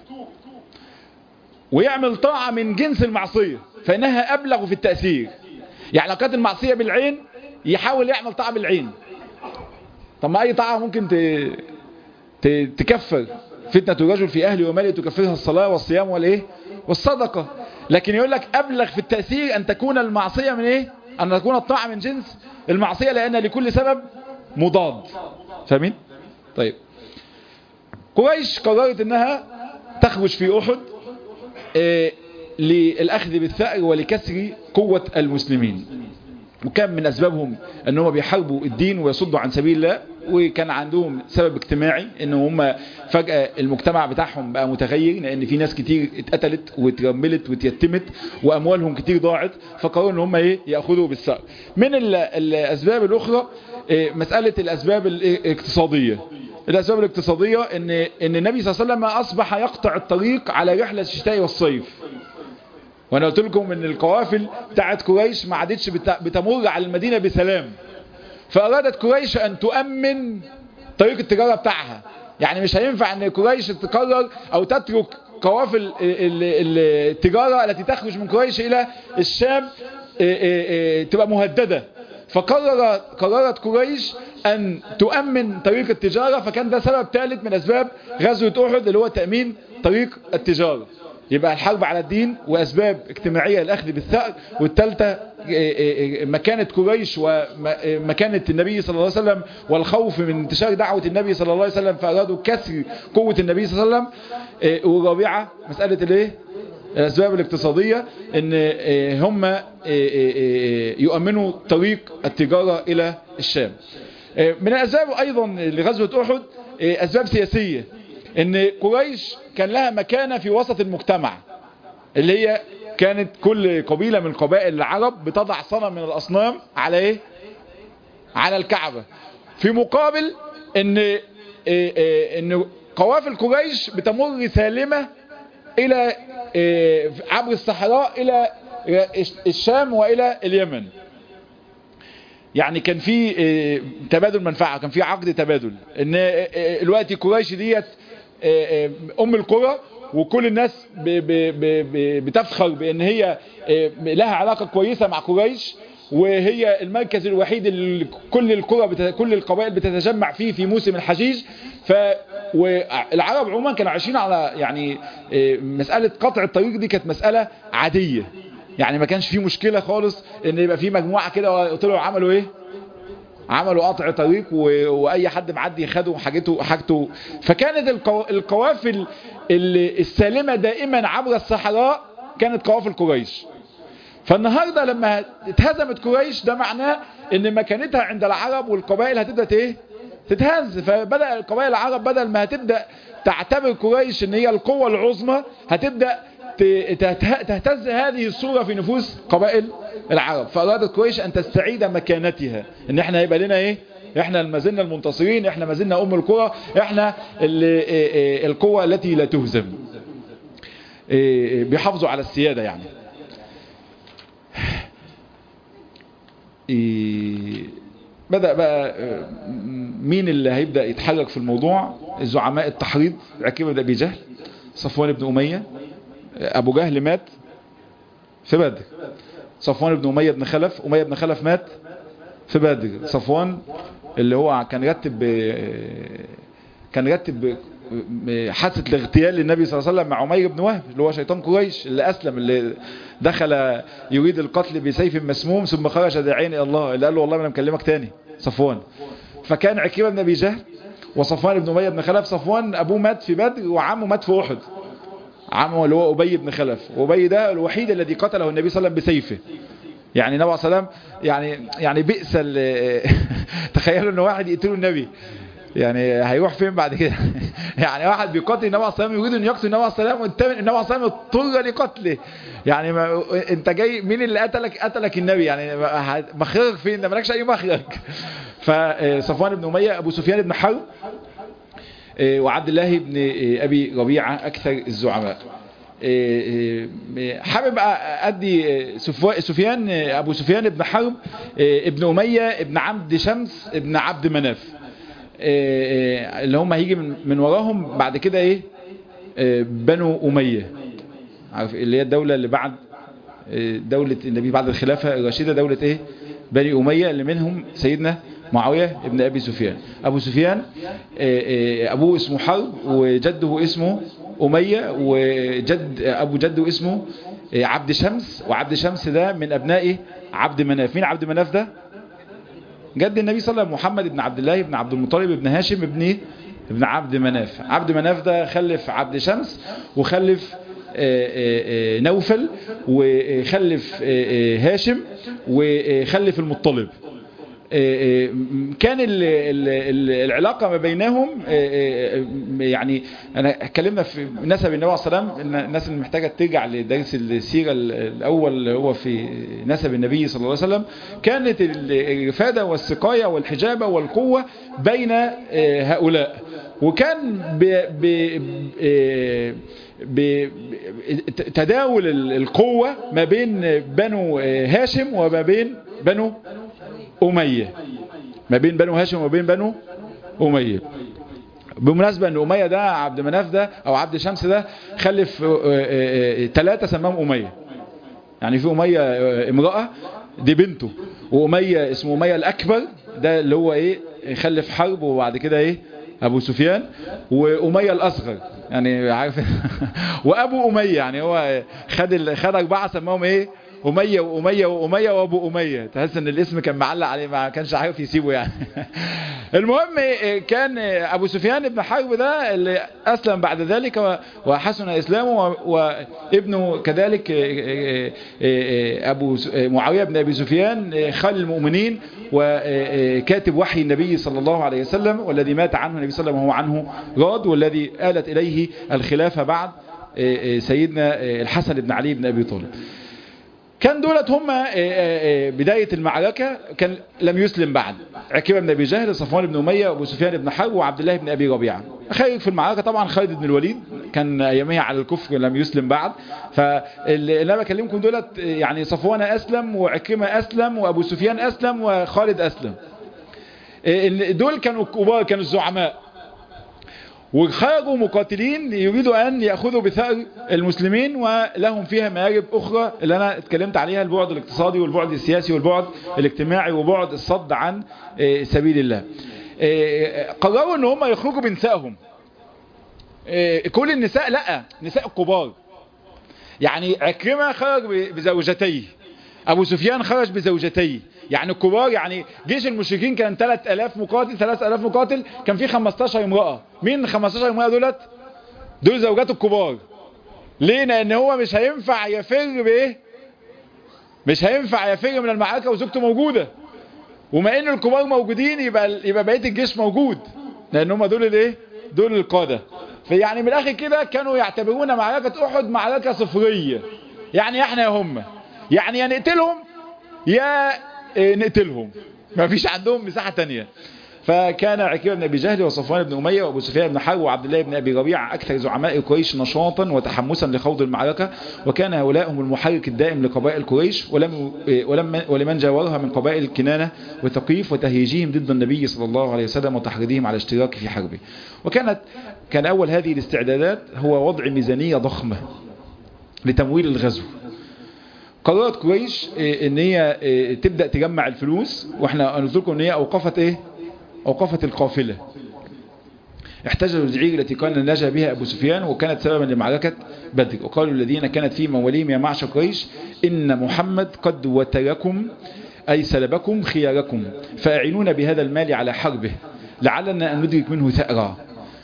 ويعمل طاعة من جنس المعصية فإنها أبلغ في التأثير يعني لو كانت المعصية بالعين يحاول يعمل طاعة بالعين طب ما أي طاعة ممكن ت... ت... تكفر فتنة الرجل في أهله وماله تكفرها الصلاة والصيام والإيه والصدقة لكن يقول لك أبلغ في التأثير أن تكون المعصية من إيه أن تكون الطاعة من جنس المعصية لأن لكل سبب مضاد فاهمين طيب قريش قررت أنها تخرج في أحد إيه للأخذ بالثأر ولكسر قوة المسلمين وكان من أسبابهم أنهم بيحاربوا الدين ويصدوا عن سبيل الله وكان عندهم سبب اجتماعي ان هم فجأة المجتمع بتاعهم بقى متغير لان في ناس كتير اتقتلت واترملت واتيتمت واموالهم كتير ضاعت فقرروا ان هم ايه ياخذوا بالثأر من الاسباب الاخرى مسألة الاسباب الاقتصادية الاسباب الاقتصادية ان ان النبي صلى الله عليه وسلم اصبح يقطع الطريق على رحلة الشتاء والصيف وانا قلت لكم ان القوافل بتاعت قريش ما عادتش بتمر على المدينة بسلام فارادت قريش ان تؤمن طريق التجارة بتاعها يعني مش هينفع ان قريش تقرر او تترك قوافل التجارة التي تخرج من قريش الى الشام تبقى مهددة فقرر قررت قريش ان تؤمن طريق التجارة فكان ده سبب ثالث من اسباب غزوة احد اللي هو تأمين طريق التجارة يبقى الحرب على الدين واسباب اجتماعية الاخذ بالثأر والثالثة مكانة قريش ومكانة النبي صلى الله عليه وسلم والخوف من انتشار دعوة النبي صلى الله عليه وسلم فارادوا كسر قوة النبي صلى الله عليه وسلم والرابعة مسألة الايه الاسباب الاقتصادية ان هم يؤمنوا طريق التجارة الى الشام من الاسباب ايضا لغزوة احد اسباب سياسية ان قريش كان لها مكانة في وسط المجتمع اللي هي كانت كل قبيلة من قبائل العرب بتضع صنم من الاصنام على ايه على الكعبة في مقابل ان ان قوافل قريش بتمر سالمة الى عبر الصحراء الى الشام والى اليمن يعني كان في تبادل منفعة كان في عقد تبادل ان الوقت قريش ديت ام القرى وكل الناس بتفخر بان هي لها علاقة كويسة مع قريش وهي المركز الوحيد اللي كل القرى بت... كل القبائل بتتجمع فيه في موسم الحجيج ف والعرب عموما كانوا عايشين على يعني مسألة قطع الطريق دي كانت مسألة عادية يعني ما كانش فيه مشكلة خالص ان يبقى في مجموعة كده وطلعوا عملوا ايه عملوا قطع طريق و... واي حد معدي خدوا حاجته حاجته فكانت القو... القوافل السالمة دائما عبر الصحراء كانت قوافل قريش فالنهاردة لما اتهزمت قريش ده معناه ان مكانتها عند العرب والقبائل هتبدأ ايه تتهز فبدأ القبائل العرب بدل ما هتبدأ تعتبر قريش ان هي القوة العظمى هتبدأ تهتز هذه الصورة في نفوس قبائل العرب فأرادت قريش ان تستعيد مكانتها ان احنا هيبقى لنا ايه احنا ما زلنا المنتصرين احنا ما زلنا ام القرى احنا القوة التي لا تهزم بيحافظوا على السيادة يعني بدأ بقى مين اللي هيبدأ يتحرك في الموضوع الزعماء التحريض عكيمة بن أبي جهل صفوان بن أمية أبو جهل مات في بدر صفوان بن أمية بن خلف أمية بن خلف مات في بدر صفوان اللي هو كان رتب كان رتب حادثة الاغتيال للنبي صلى الله عليه وسلم مع عمير بن وهب اللي هو شيطان قريش اللي أسلم اللي دخل يريد القتل بسيف مسموم ثم خرج داعين إلى الله اللي قال له والله ما انا مكلمك تاني صفوان فكان عكيمة بن أبي جهل وصفوان بن أمية بن خلف صفوان أبوه مات في بدر وعمه مات في أحد عمه اللي هو أبي بن خلف وأبي ده الوحيد الذي قتله النبي صلى الله عليه وسلم بسيفه يعني النبي صلى الله عليه وسلم يعني يعني بئس تخيلوا ان واحد يقتله النبي يعني هيروح فين بعد كده يعني واحد بيقاتل النبي عليه الصلاه يريد ان يقتل النبي عليه الصلاه والثاني النبي عليه الصلاه اضطر لقتله يعني ما انت جاي مين اللي قتلك قتلك النبي يعني مخرجك فين ده مالكش اي مخرج فصفوان بن اميه ابو سفيان بن حرب وعبد الله بن ابي ربيعه اكثر الزعماء حابب ادي سفيان ابو سفيان بن حرب ابن اميه ابن عبد شمس ابن عبد مناف اللي هم هيجي من, من وراهم بعد كده ايه بنو اميه عارف اللي هي الدوله اللي بعد دولة النبي بعد الخلافة الرشيدة دولة ايه بني امية اللي منهم سيدنا معاوية ابن ابي سفيان ابو سفيان ابوه اسمه حرب وجده اسمه امية وجد ابو جده اسمه عبد شمس وعبد شمس ده من ابناء عبد مناف مين عبد مناف ده جد النبي صلى الله عليه وسلم محمد بن عبد الله بن عبد المطلب بن هاشم ابن ابن عبد مناف عبد مناف ده خلف عبد شمس وخلف نوفل وخلف هاشم وخلف المطلب كان ال ال العلاقة ما بينهم يعني أنا اتكلمنا في نسب النبي صلى الله عليه وسلم الناس اللي محتاجة ترجع لدرس السيرة الأول هو في نسب النبي صلى الله عليه وسلم كانت الرفادة والسقاية والحجابة والقوة بين هؤلاء وكان ب ب بتداول القوة ما بين بنو هاشم وما بين بنو أمية ما بين بنو هاشم وما بين بنو أمية بمناسبة ان أمية ده عبد مناف ده او عبد شمس ده خلف ثلاثة سماهم أمية يعني في أمية امرأة دي بنته وأمية اسمه أمية الأكبر ده اللي هو ايه خلف حرب وبعد كده ايه ابو سفيان واميه الاصغر يعني عارف وابو اميه يعني هو خد خد اربعه سماهم ايه أمية وأمية وأمية وأبو أمية تحس ان الاسم كان معلق عليه ما كانش عارف يسيبه يعني المهم كان أبو سفيان ابن حرب ده اللي أسلم بعد ذلك وحسن إسلامه وابنه كذلك أبو معاوية بن أبي سفيان خال المؤمنين وكاتب وحي النبي صلى الله عليه وسلم والذي مات عنه النبي صلى الله عليه وسلم وهو عنه راض والذي آلت إليه الخلافة بعد سيدنا الحسن بن علي بن أبي طالب كان دولت هم بداية المعركة كان لم يسلم بعد عكبة بن أبي جهل صفوان بن أمية وأبو سفيان بن حرب وعبد الله بن أبي ربيعة خارج في المعركة طبعا خالد بن الوليد كان أيامها على الكفر لم يسلم بعد فاللي أنا بكلمكم دولت يعني صفوان أسلم وعكرمة أسلم وأبو سفيان أسلم وخالد أسلم دول كانوا الكبار كانوا الزعماء وخرجوا مقاتلين يريدوا أن يأخذوا بثأر المسلمين ولهم فيها مآرب أخرى اللي أنا اتكلمت عليها البعد الاقتصادي والبعد السياسي والبعد الاجتماعي وبعد الصد عن سبيل الله قرروا ان هم يخرجوا بنسائهم كل النساء لا نساء الكبار يعني عكرمة خرج بزوجتيه ابو سفيان خرج بزوجتيه يعني الكبار يعني جيش المشركين كان 3000 مقاتل 3000 مقاتل كان فيه 15 امرأة مين 15 امرأة دولت دول زوجات الكبار ليه لان هو مش هينفع يفر بايه مش هينفع يفر من المعركة وزوجته موجودة وما ان الكبار موجودين يبقى يبقى بقيه الجيش موجود لان هم دول الايه دول القاده فيعني من الاخر كده كانوا يعتبرون معركه احد معركه صفريه يعني احنا يا هم يعني يا نقتلهم يا نقتلهم ما فيش عندهم مساحه تانية فكان عكيمة بن أبي جهل وصفوان بن أمية وأبو سفيان بن حرب وعبد الله بن أبي ربيعة أكثر زعماء قريش نشاطا وتحمسا لخوض المعركة وكان هؤلاء هم المحرك الدائم لقبائل قريش ولم ولم ولمن جاورها من قبائل كنانة وثقيف وتهييجهم ضد النبي صلى الله عليه وسلم وتحريضهم على اشتراك في حربه وكانت كان أول هذه الاستعدادات هو وضع ميزانية ضخمة لتمويل الغزو قررت قريش ان هي تبدأ تجمع الفلوس واحنا قلت لكم ان هي اوقفت ايه أوقفت القافلة احتجزوا الزعير التي كان نجا بها أبو سفيان وكانت سببا لمعركة بدر وقالوا الذين كانت في مواليهم يا معشر قريش إن محمد قد وتركم أي سلبكم خياركم فأعينونا بهذا المال على حربه لعلنا أن ندرك منه ثأرا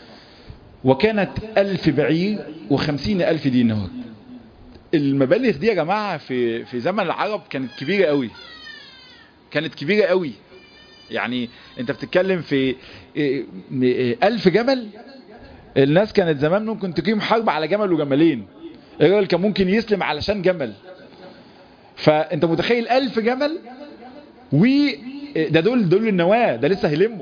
وكانت ألف بعير وخمسين ألف دينار المبالغ دي يا جماعة في, في زمن العرب كانت كبيرة قوي كانت كبيرة قوي يعني انت بتتكلم في ألف جمل الناس كانت زمان ممكن تقيم حرب على جمل وجملين الراجل كان ممكن يسلم علشان جمل فانت متخيل ألف جمل و ده دول دول النواة ده لسه هيلموا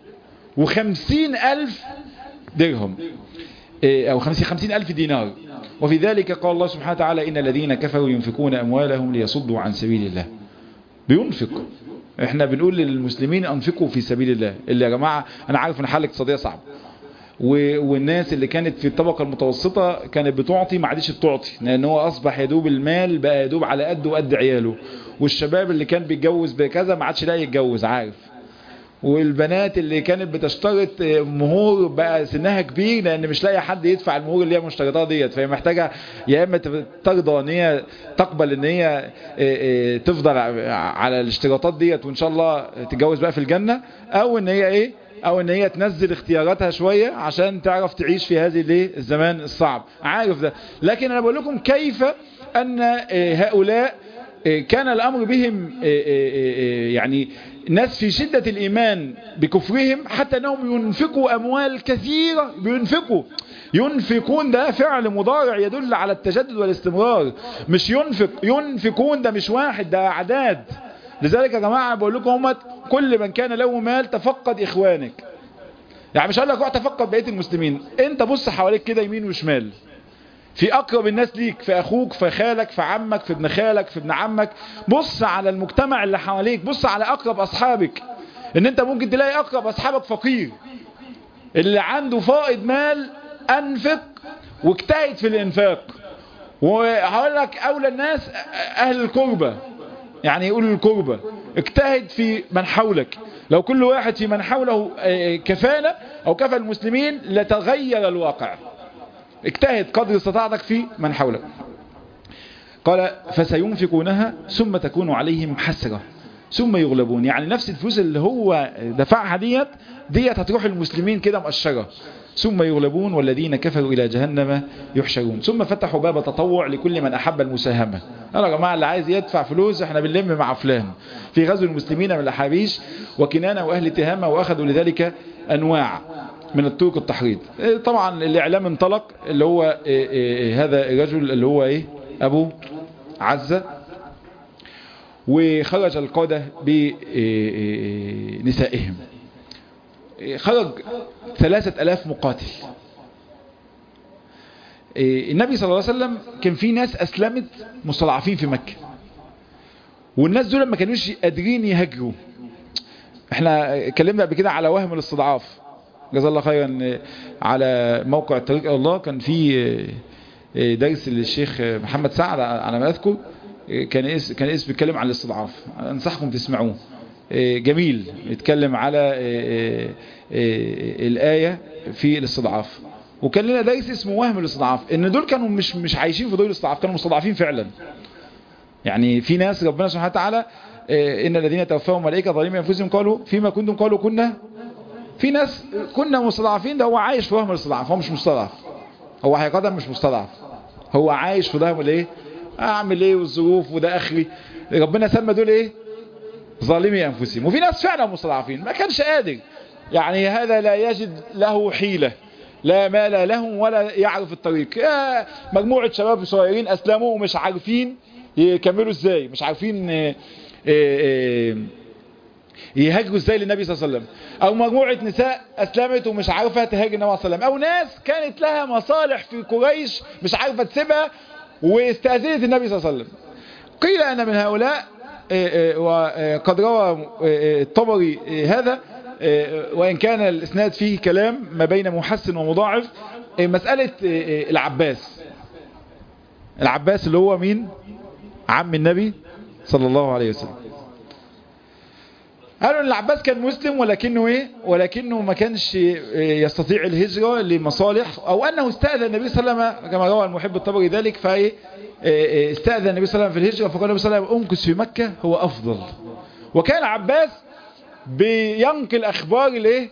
وخمسين ألف درهم أو خمسين, خمسين ألف دينار وفي ذلك قال الله سبحانه وتعالى إن الذين كفروا ينفقون أموالهم ليصدوا عن سبيل الله بينفق احنا بنقول للمسلمين انفقوا في سبيل الله اللي يا جماعة انا عارف ان حالة اقتصادية صعبة والناس اللي كانت في الطبقة المتوسطة كانت بتعطي ما عادش بتعطي لان هو اصبح يدوب المال بقى يدوب على قده وقد عياله والشباب اللي كان بيتجوز بكذا ما عادش لاقي يتجوز عارف والبنات اللي كانت بتشترط مهور بقى سنها كبير لان مش لاقي حد يدفع المهور اللي هي مشترطها ديت فهي محتاجه يا اما ترضى ان هي تقبل ان هي تفضل على الاشتراطات ديت وان شاء الله تتجوز بقى في الجنه او ان هي ايه او ان هي تنزل اختياراتها شوية عشان تعرف تعيش في هذه الايه الزمان الصعب عارف ده لكن انا بقول لكم كيف ان هؤلاء كان الأمر بهم يعني ناس في شدة الإيمان بكفرهم حتى أنهم ينفقوا أموال كثيرة بينفقوا ينفقون ده فعل مضارع يدل على التجدد والاستمرار مش ينفق ينفقون ده مش واحد ده أعداد لذلك يا جماعة بقول لكم هم كل من كان له مال تفقد إخوانك يعني مش هقول لك روح تفقد بقية المسلمين انت بص حواليك كده يمين وشمال في اقرب الناس ليك في اخوك في خالك في عمك في ابن خالك في ابن عمك بص على المجتمع اللي حواليك بص على اقرب اصحابك ان انت ممكن تلاقي اقرب اصحابك فقير اللي عنده فائض مال انفق واجتهد في الانفاق وهقول لك اولى الناس اهل القربة يعني يقولوا القربة اجتهد في من حولك لو كل واحد في من حوله كفانا او كفى المسلمين لتغير الواقع اجتهد قدر استطاعتك في من حولك قال فسينفقونها ثم تكون عليهم حسرة ثم يغلبون يعني نفس الفلوس اللي هو دفعها ديت ديت هتروح المسلمين كده مقشرة ثم يغلبون والذين كفروا إلى جهنم يحشرون ثم فتحوا باب تطوع لكل من أحب المساهمة أنا يا جماعة اللي عايز يدفع فلوس احنا بنلم مع فلان في غزو المسلمين من الأحابيش وكنانة وأهل تهامة وأخذوا لذلك أنواع من الطرق التحريض طبعا الإعلام انطلق اللي هو هذا الرجل اللي هو ايه أبو عزة وخرج القادة بنسائهم خرج ثلاثة ألاف مقاتل النبي صلى الله عليه وسلم كان في ناس أسلمت مستضعفين في مكة والناس دول ما كانوش قادرين يهاجروا احنا اتكلمنا قبل كده على وهم الاستضعاف جزا الله خيرا على موقع طريق الى الله كان في درس للشيخ محمد سعد على ما اذكر كان اسم كان اسم بيتكلم عن الاستضعاف انصحكم تسمعوه جميل يتكلم على الآية في الاستضعاف وكان لنا درس اسمه وهم الاستضعاف ان دول كانوا مش مش عايشين في دور الاستضعاف كانوا مستضعفين فعلا يعني في ناس ربنا سبحانه وتعالى ان الذين توفاهم ملائكه ظالمين انفسهم قالوا فيما كنتم قالوا كنا في ناس كنا مستضعفين ده هو عايش في وهم الاستضعاف هو مش مستضعف هو حقيقة مش مستضعف هو عايش في وهم الايه اعمل ايه والظروف وده اخري ربنا سمى دول ايه ظالمي انفسهم وفي ناس فعلا مستضعفين ما كانش قادر يعني هذا لا يجد له حيلة لا مال لهم ولا يعرف الطريق مجموعة شباب صغيرين اسلموا ومش عارفين يكملوا ازاي مش عارفين ايه ايه يهاجروا ازاي للنبي صلى الله عليه وسلم او مجموعة نساء اسلمت ومش عارفة تهاجر النبي صلى الله عليه وسلم او ناس كانت لها مصالح في قريش مش عارفة تسيبها واستأذنت النبي صلى الله عليه وسلم قيل ان من هؤلاء وقد روى الطبري هذا وان كان الاسناد فيه كلام ما بين محسن ومضاعف مسألة العباس العباس اللي هو مين عم النبي صلى الله عليه وسلم قالوا ان العباس كان مسلم ولكنه ايه ولكنه ما كانش يستطيع الهجرة لمصالح او انه استأذن النبي صلى الله عليه وسلم كما روى المحب الطبري ذلك فايه استأذن النبي صلى الله عليه وسلم في الهجرة فقال النبي صلى الله عليه وسلم امكث في مكة هو افضل وكان عباس بينقل اخبار الايه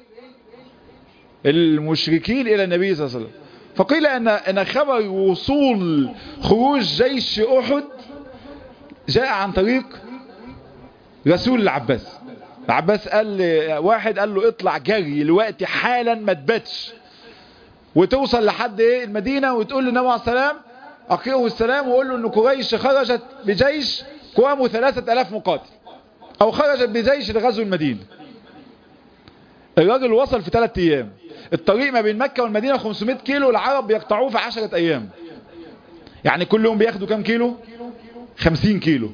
المشركين الى النبي صلى الله عليه وسلم فقيل ان ان خبر وصول خروج جيش احد جاء عن طريق رسول العباس العباس قال واحد قال له اطلع جري الوقت حالا ما تباتش وتوصل لحد ايه المدينة وتقول للنبي عليه السلام اقرئه السلام وقول له ان قريش خرجت بجيش قوامه ثلاثة الاف مقاتل او خرجت بجيش لغزو المدينة الراجل وصل في ثلاث ايام الطريق ما بين مكة والمدينة 500 كيلو العرب بيقطعوه في 10 ايام يعني كلهم بياخدوا كام كيلو 50 كيلو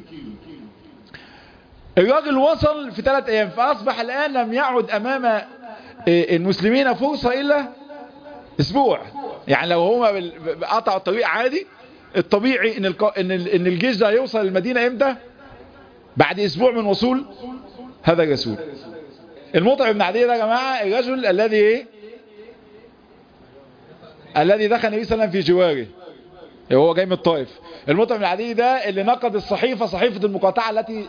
الراجل وصل في ثلاث ايام فاصبح الان لم يعد امام المسلمين فرصة الا اسبوع يعني لو هما قطعوا الطريق عادي الطبيعي ان ان الجيش ده هيوصل المدينة امتى بعد اسبوع من وصول هذا الرسول المطعم بن عدي ده يا جماعة الرجل الذي ايه الذي دخل النبي صلى الله عليه وسلم في جواره هو جاي من الطائف المطعم العدي ده اللي نقد الصحيفة صحيفة المقاطعة التي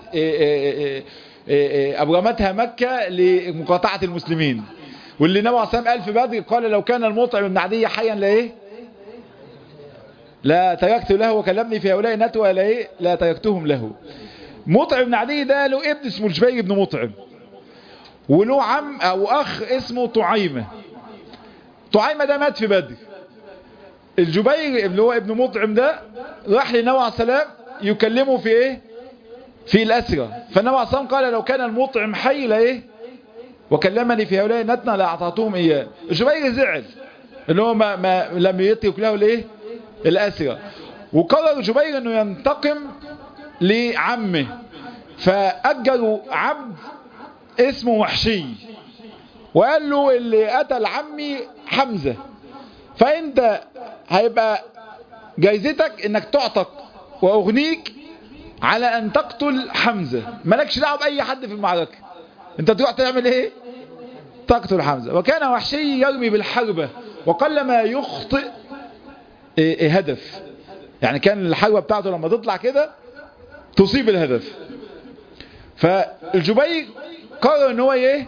أبرمتها مكة لمقاطعة المسلمين واللي النبي عليه الصلاة قال في بدر قال لو كان المطعم بن عدي حيا لايه لا تركت له وكلمني في هؤلاء النتوى لا ايه لا تركتهم له مطعم بن عدي ده له ابن اسمه الجبير بن مطعم وله عم او اخ اسمه طعيمة طعيمة ده مات في بدر الجبير اللي هو ابن مطعم ده راح للنبي عليه السلام يكلمه في ايه في الاسرة فالنبي عليه السلام قال لو كان المطعم حي لايه وكلمني في هؤلاء النتنى لاعطيتهم اياه الجبير زعل ان هو ما, ما لم يترك له الايه الاسرة وقرر جبير انه ينتقم لعمه فاجروا عبد اسمه وحشي وقال له اللي قتل عمي حمزة فانت هيبقى جايزتك انك تعتق واغنيك على ان تقتل حمزة مالكش دعوه باي حد في المعركة انت تروح تعمل ايه تقتل حمزة وكان وحشي يرمي بالحربة وقلما يخطئ إيه إيه هدف يعني كان الحربة بتاعته لما تطلع كده تصيب الهدف فالجبير قرر ان هو ايه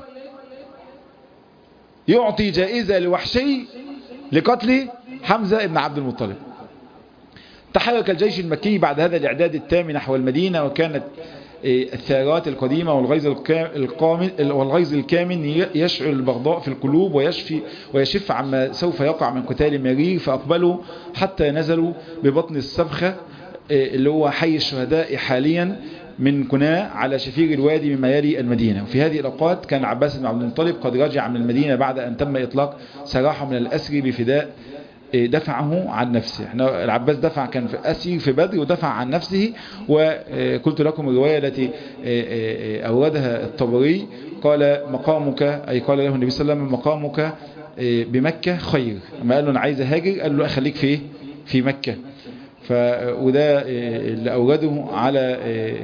يعطي جائزة لوحشي لقتل حمزة ابن عبد المطلب تحرك الجيش المكي بعد هذا الاعداد التام نحو المدينة وكانت الثارات القديمة والغيظ الكامن والغيظ الكامن يشعل البغضاء في القلوب ويشفي ويشف عما سوف يقع من قتال مرير فأقبلوا حتى نزلوا ببطن السبخة اللي هو حي الشهداء حاليا من كناء على شفير الوادي مما يلي المدينة وفي هذه الأوقات كان عباس بن عبد المطلب قد رجع من المدينة بعد أن تم إطلاق سراحه من الأسر بفداء دفعه عن نفسه احنا العباس دفع كان في أسير في بدر ودفع عن نفسه وقلت لكم الرواية التي أوردها الطبري قال مقامك أي قال له النبي صلى الله عليه وسلم مقامك بمكة خير اما قال له أنا عايز أهاجر قال له أخليك في في مكة ف وده اللي أورده على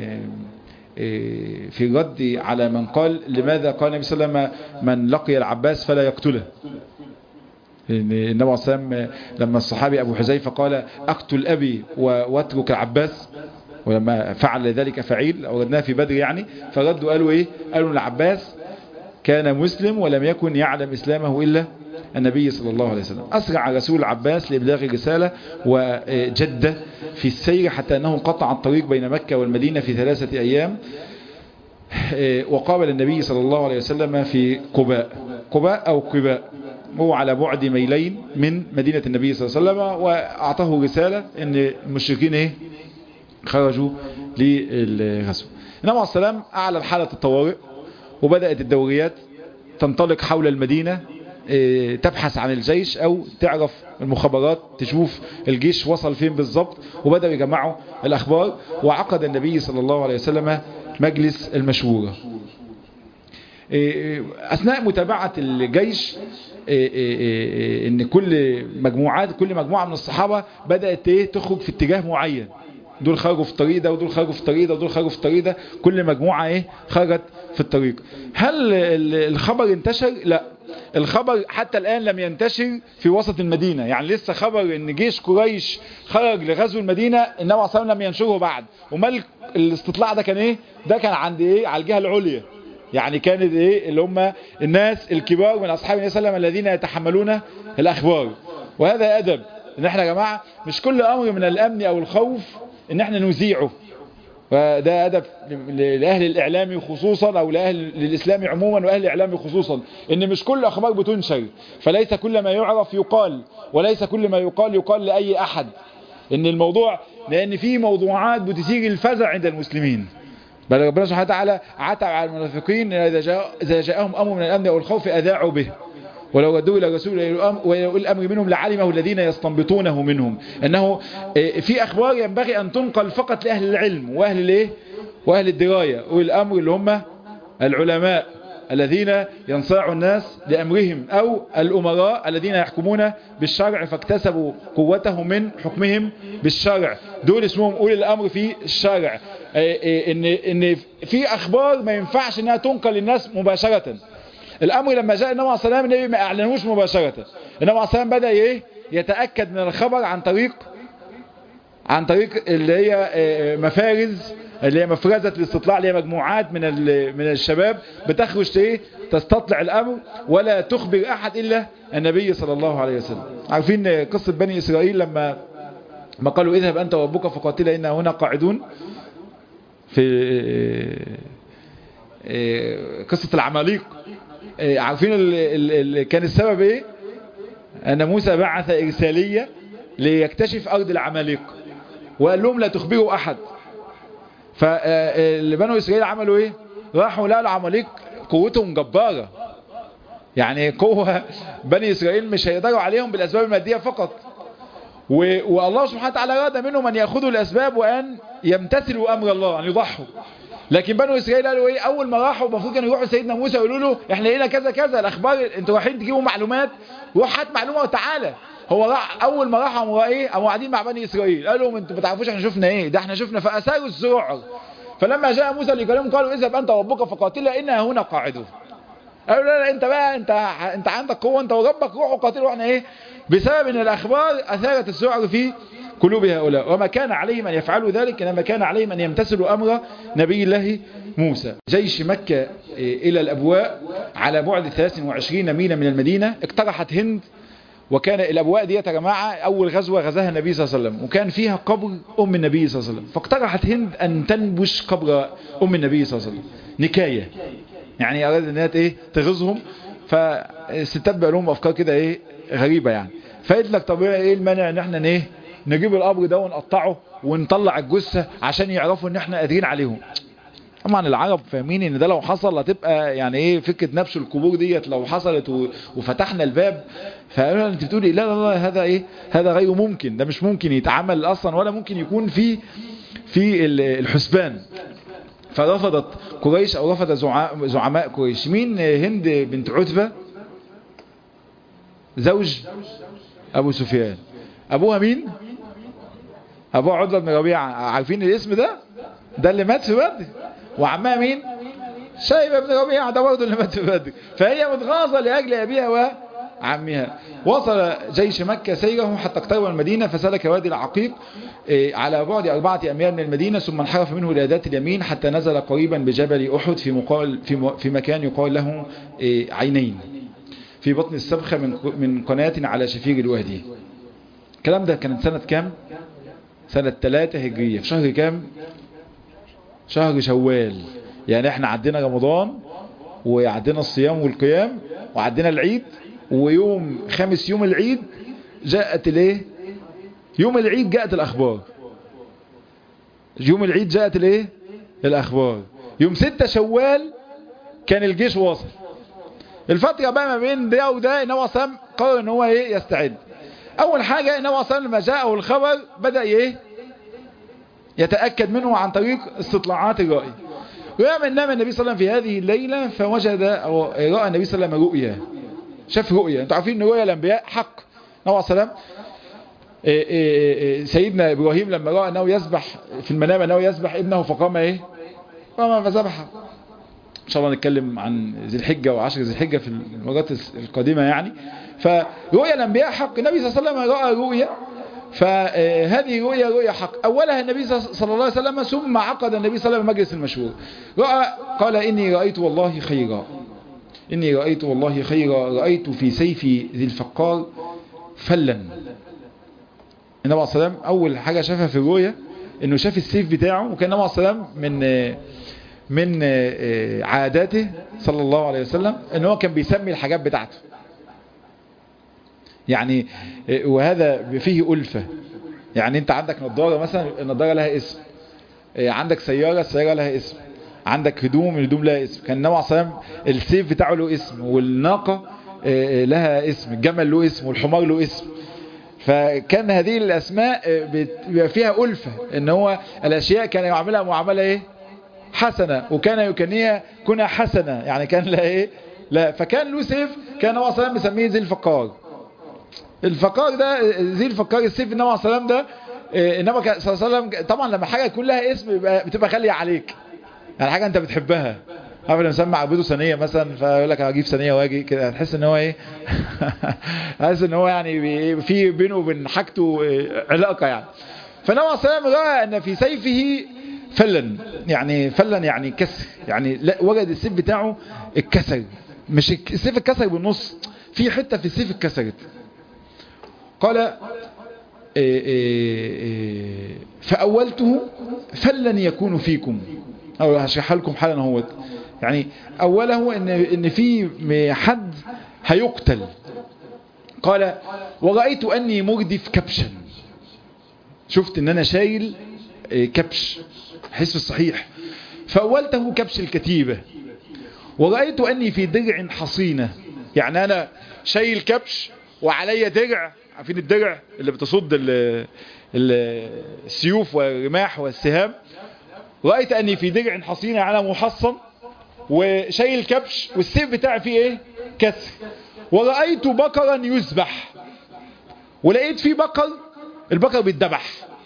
في الرد على من قال لماذا قال النبي صلى الله عليه وسلم من لقي العباس فلا يقتله النبي عليه الصلاة لما الصحابي أبو حذيفة قال أقتل أبي واترك العباس ولما فعل ذلك فعيل أوردناه في بدر يعني فردوا قالوا إيه قالوا العباس كان مسلم ولم يكن يعلم إسلامه إلا النبي صلى الله عليه وسلم أسرع رسول العباس لإبلاغ الرسالة وجد في السير حتى أنه قطع الطريق بين مكة والمدينة في ثلاثة أيام وقابل النبي صلى الله عليه وسلم في قباء قباء أو قباء هو على بعد ميلين من مدينة النبي صلى الله عليه وسلم وأعطاه رسالة أن المشركين إيه خرجوا للغزو النبي عليه السلام أعلن حالة الطوارئ وبدأت الدوريات تنطلق حول المدينة تبحث عن الجيش او تعرف المخابرات تشوف الجيش وصل فين بالظبط وبدأوا يجمعوا الاخبار وعقد النبي صلى الله عليه وسلم مجلس المشورة اثناء متابعة الجيش ان كل مجموعات كل مجموعة من الصحابة بدأت تخرج في اتجاه معين دول خرجوا في الطريق ده ودول خرجوا في الطريق ده ودول خرجوا في الطريق ده كل مجموعة ايه خرجت في الطريق هل الخبر انتشر لا الخبر حتى الآن لم ينتشر في وسط المدينة يعني لسه خبر ان جيش قريش خرج لغزو المدينة النبي عليه الصلاة لم ينشره بعد وما الاستطلاع ده كان ايه ده كان عند ايه على الجهة العليا يعني كانت ايه اللي هم الناس الكبار من اصحاب النبي صلى الله عليه وسلم الذين يتحملون الاخبار وهذا ادب ان احنا يا جماعة مش كل امر من الامن او الخوف ان احنا نذيعه وده أدب لأهل الإعلام خصوصا أو لأهل للإسلام عموما وأهل الإعلام خصوصا إن مش كل أخبار بتنشر فليس كل ما يعرف يقال وليس كل ما يقال يقال لأي أحد إن الموضوع لأن في موضوعات بتثير الفزع عند المسلمين بل ربنا سبحانه وتعالى عتب على المنافقين إذا جاء إذا جاءهم أمر من الأمن أو الخوف أذاعوا به ولو ردوا إلى الرسول وإلى الأمر منهم لعلمه الذين يستنبطونه منهم أنه في أخبار ينبغي أن تنقل فقط لأهل العلم وأهل الإيه وأهل الدراية والأمر اللي هم العلماء الذين ينصاع الناس لأمرهم أو الأمراء الذين يحكمون بالشرع فاكتسبوا قوته من حكمهم بالشرع دول اسمهم أولي الأمر في الشرع إن, إن في أخبار ما ينفعش أنها تنقل للناس مباشرة الامر لما جاء النبي عليه الصلاه والسلام النبي ما اعلنوش مباشره النبي عليه الصلاه بدا ايه يتاكد من الخبر عن طريق عن طريق اللي هي مفارز اللي هي مفرزة الاستطلاع اللي هي مجموعات من من الشباب بتخرج ايه تستطلع الامر ولا تخبر احد الا النبي صلى الله عليه وسلم عارفين قصة بني اسرائيل لما ما قالوا اذهب انت وربك فقاتلا انا هنا قاعدون في قصة العماليق عارفين ال ال كان السبب ايه ان موسى بعث ارسالية ليكتشف ارض العماليق وقال لهم لا تخبروا احد فالبنو اسرائيل عملوا ايه راحوا لقوا العماليق قوتهم جبارة يعني قوة بني اسرائيل مش هيقدروا عليهم بالاسباب المادية فقط والله سبحانه وتعالى اراد منهم ان ياخذوا الاسباب وان يمتثلوا امر الله ان يضحوا لكن بنو اسرائيل قالوا ايه اول ما راحوا المفروض كانوا يروحوا سيدنا موسى يقولوا له احنا لقينا كذا كذا الاخبار انتوا رايحين تجيبوا معلومات روح هات معلومه وتعالى هو راح اول ما راحوا قاموا ايه قاموا قاعدين مع بني اسرائيل قالوا لهم انتوا ما تعرفوش احنا شفنا ايه ده احنا شفنا فاثاروا الذعر فلما جاء موسى ليكلمهم قالوا اذهب انت وربك فقاتلا انا هنا قاعدون قالوا لا لا انت بقى انت انت عندك قوه انت وربك روحوا قاتلوا احنا ايه بسبب ان الاخبار اثارت الذعر في قلوب هؤلاء وما كان عليهم ان يفعلوا ذلك انما كان عليهم ان يمتثلوا امر نبي الله موسى جيش مكة الى الابواء على بعد 23 ميلا من المدينة اقترحت هند وكان الابواء دي يا جماعة اول غزوة غزاها النبي صلى الله عليه وسلم وكان فيها قبر ام النبي صلى الله عليه وسلم فاقترحت هند ان تنبش قبر ام النبي صلى الله عليه وسلم نكاية يعني اراد انها ايه تغزهم فالستات بقى لهم افكار كده ايه غريبة يعني فقلت لك طب ايه المانع ان احنا ايه نجيب القبر ده ونقطعه ونطلع الجثة عشان يعرفوا ان احنا قادرين عليهم طبعا العرب فاهمين ان ده لو حصل هتبقى يعني ايه فكره نفس القبور ديت لو حصلت وفتحنا الباب فقالوا انت بتقولي لا لا لا هذا ايه هذا غير ممكن ده مش ممكن يتعمل اصلا ولا ممكن يكون في في الحسبان فرفضت قريش او رفض زعماء قريش مين هند بنت عتبة زوج ابو سفيان ابوها مين ابوها عتبة بن ربيعة عارفين الاسم ده ده اللي مات في بدر وعمها مين شايبة بن ربيعة ده برضه اللي مات في بدر فهي متغاظة لأجل أبيها وعمها وصل جيش مكة سيره حتى اقترب المدينة فسلك وادي العقيق على بعد أربعة أميال من المدينة ثم انحرف منه إلى ذات اليمين حتى نزل قريبا بجبل أحد في, مقال في, في مكان يقال له عينين في بطن السبخة من من قناة على شفير الوادي الكلام ده كانت سنة كام سنة 3 هجرية في شهر كام شهر شوال يعني احنا عدينا رمضان وعدينا الصيام والقيام وعدينا العيد ويوم خامس يوم العيد جاءت الايه يوم العيد جاءت الاخبار يوم العيد جاءت الايه الاخبار يوم ستة شوال كان الجيش واصل الفترة بقى ما بين ده وده ان هو صام قرر ان هو ايه يستعد اول حاجة ان هو صام لما جاءه الخبر بدأ ايه يتأكد منه عن طريق استطلاعات الرأي ويوم نام النبي صلى الله عليه وسلم في هذه الليلة فوجد أو رأى النبي صلى الله عليه وسلم رؤيا شاف رؤيا انتوا عارفين ان رؤيا الأنبياء حق نبي عليه السلام سيدنا إبراهيم لما رأى أنه يسبح في المنام أنه يسبح ابنه فقام إيه قام فذبح إن شاء الله نتكلم عن ذي الحجة وعشر ذي الحجة في المرات القادمة يعني فرؤيا الأنبياء حق النبي صلى الله عليه وسلم رأى رؤيا فهذه رؤيا رؤيا حق أولها النبي صلى الله عليه وسلم ثم عقد النبي صلى الله عليه وسلم مجلس المشهور رأى قال إني رأيت والله خيرا إني رأيت والله خيرا رأيت في سيفي ذي الفقار فلا النبي عليه السلام أول حاجة شافها في الرؤيا إنه شاف السيف بتاعه وكان النبي عليه السلام من من عاداته صلى الله عليه وسلم إن هو كان بيسمي الحاجات بتاعته يعني وهذا فيه ألفة يعني انت عندك نظارة مثلا النظارة لها اسم عندك سيارة السيارة لها اسم عندك هدوم الهدوم لها اسم كان النبي عليه الصلاة السيف بتاعه له اسم والناقة لها اسم الجمل له اسم والحمار له اسم فكان هذه الأسماء بيبقى فيها ألفة ان هو الأشياء كان يعملها معاملة ايه حسنة وكان يكنيها كنا حسنة يعني كان لها ايه لا فكان له سيف كان النبي عليه الصلاة مسميه زي الفقار الفقار ده زي الفقار السيف النبي عليه السلام ده النبي صلى الله عليه وسلم طبعا لما حاجة يكون لها اسم بيبقى بتبقى غالية عليك يعني حاجة انت بتحبها عارف لما مسمى عبده ثانيه مثلا فيقول لك هجيب ثانيه واجي كده هتحس ان هو ايه هتحس ان هو يعني في بينه وبين حاجته علاقه يعني فالنبي عليه السلام راى ان في سيفه فلا يعني فلا يعني كسر يعني لا وجد السيف بتاعه اتكسر مش السيف اتكسر بالنص في حته في السيف اتكسرت قال فأولته فلن يكون فيكم أو هشرح لكم حالا هو يعني أوله إن, إن في حد هيقتل قال ورأيت أني مردف كبشا شفت ان انا شايل كبش حسب الصحيح فأولته كبش الكتيبة ورأيت أني في درع حصينة يعني أنا شايل كبش وعلي درع عارفين الدرع اللي بتصد السيوف والرماح والسهام رأيت أني في درع حصينة على محصن وشايل كبش والسيف بتاعي فيه ايه كسر ورأيت بقرا يذبح ولقيت فيه بقر البقر بيتذبح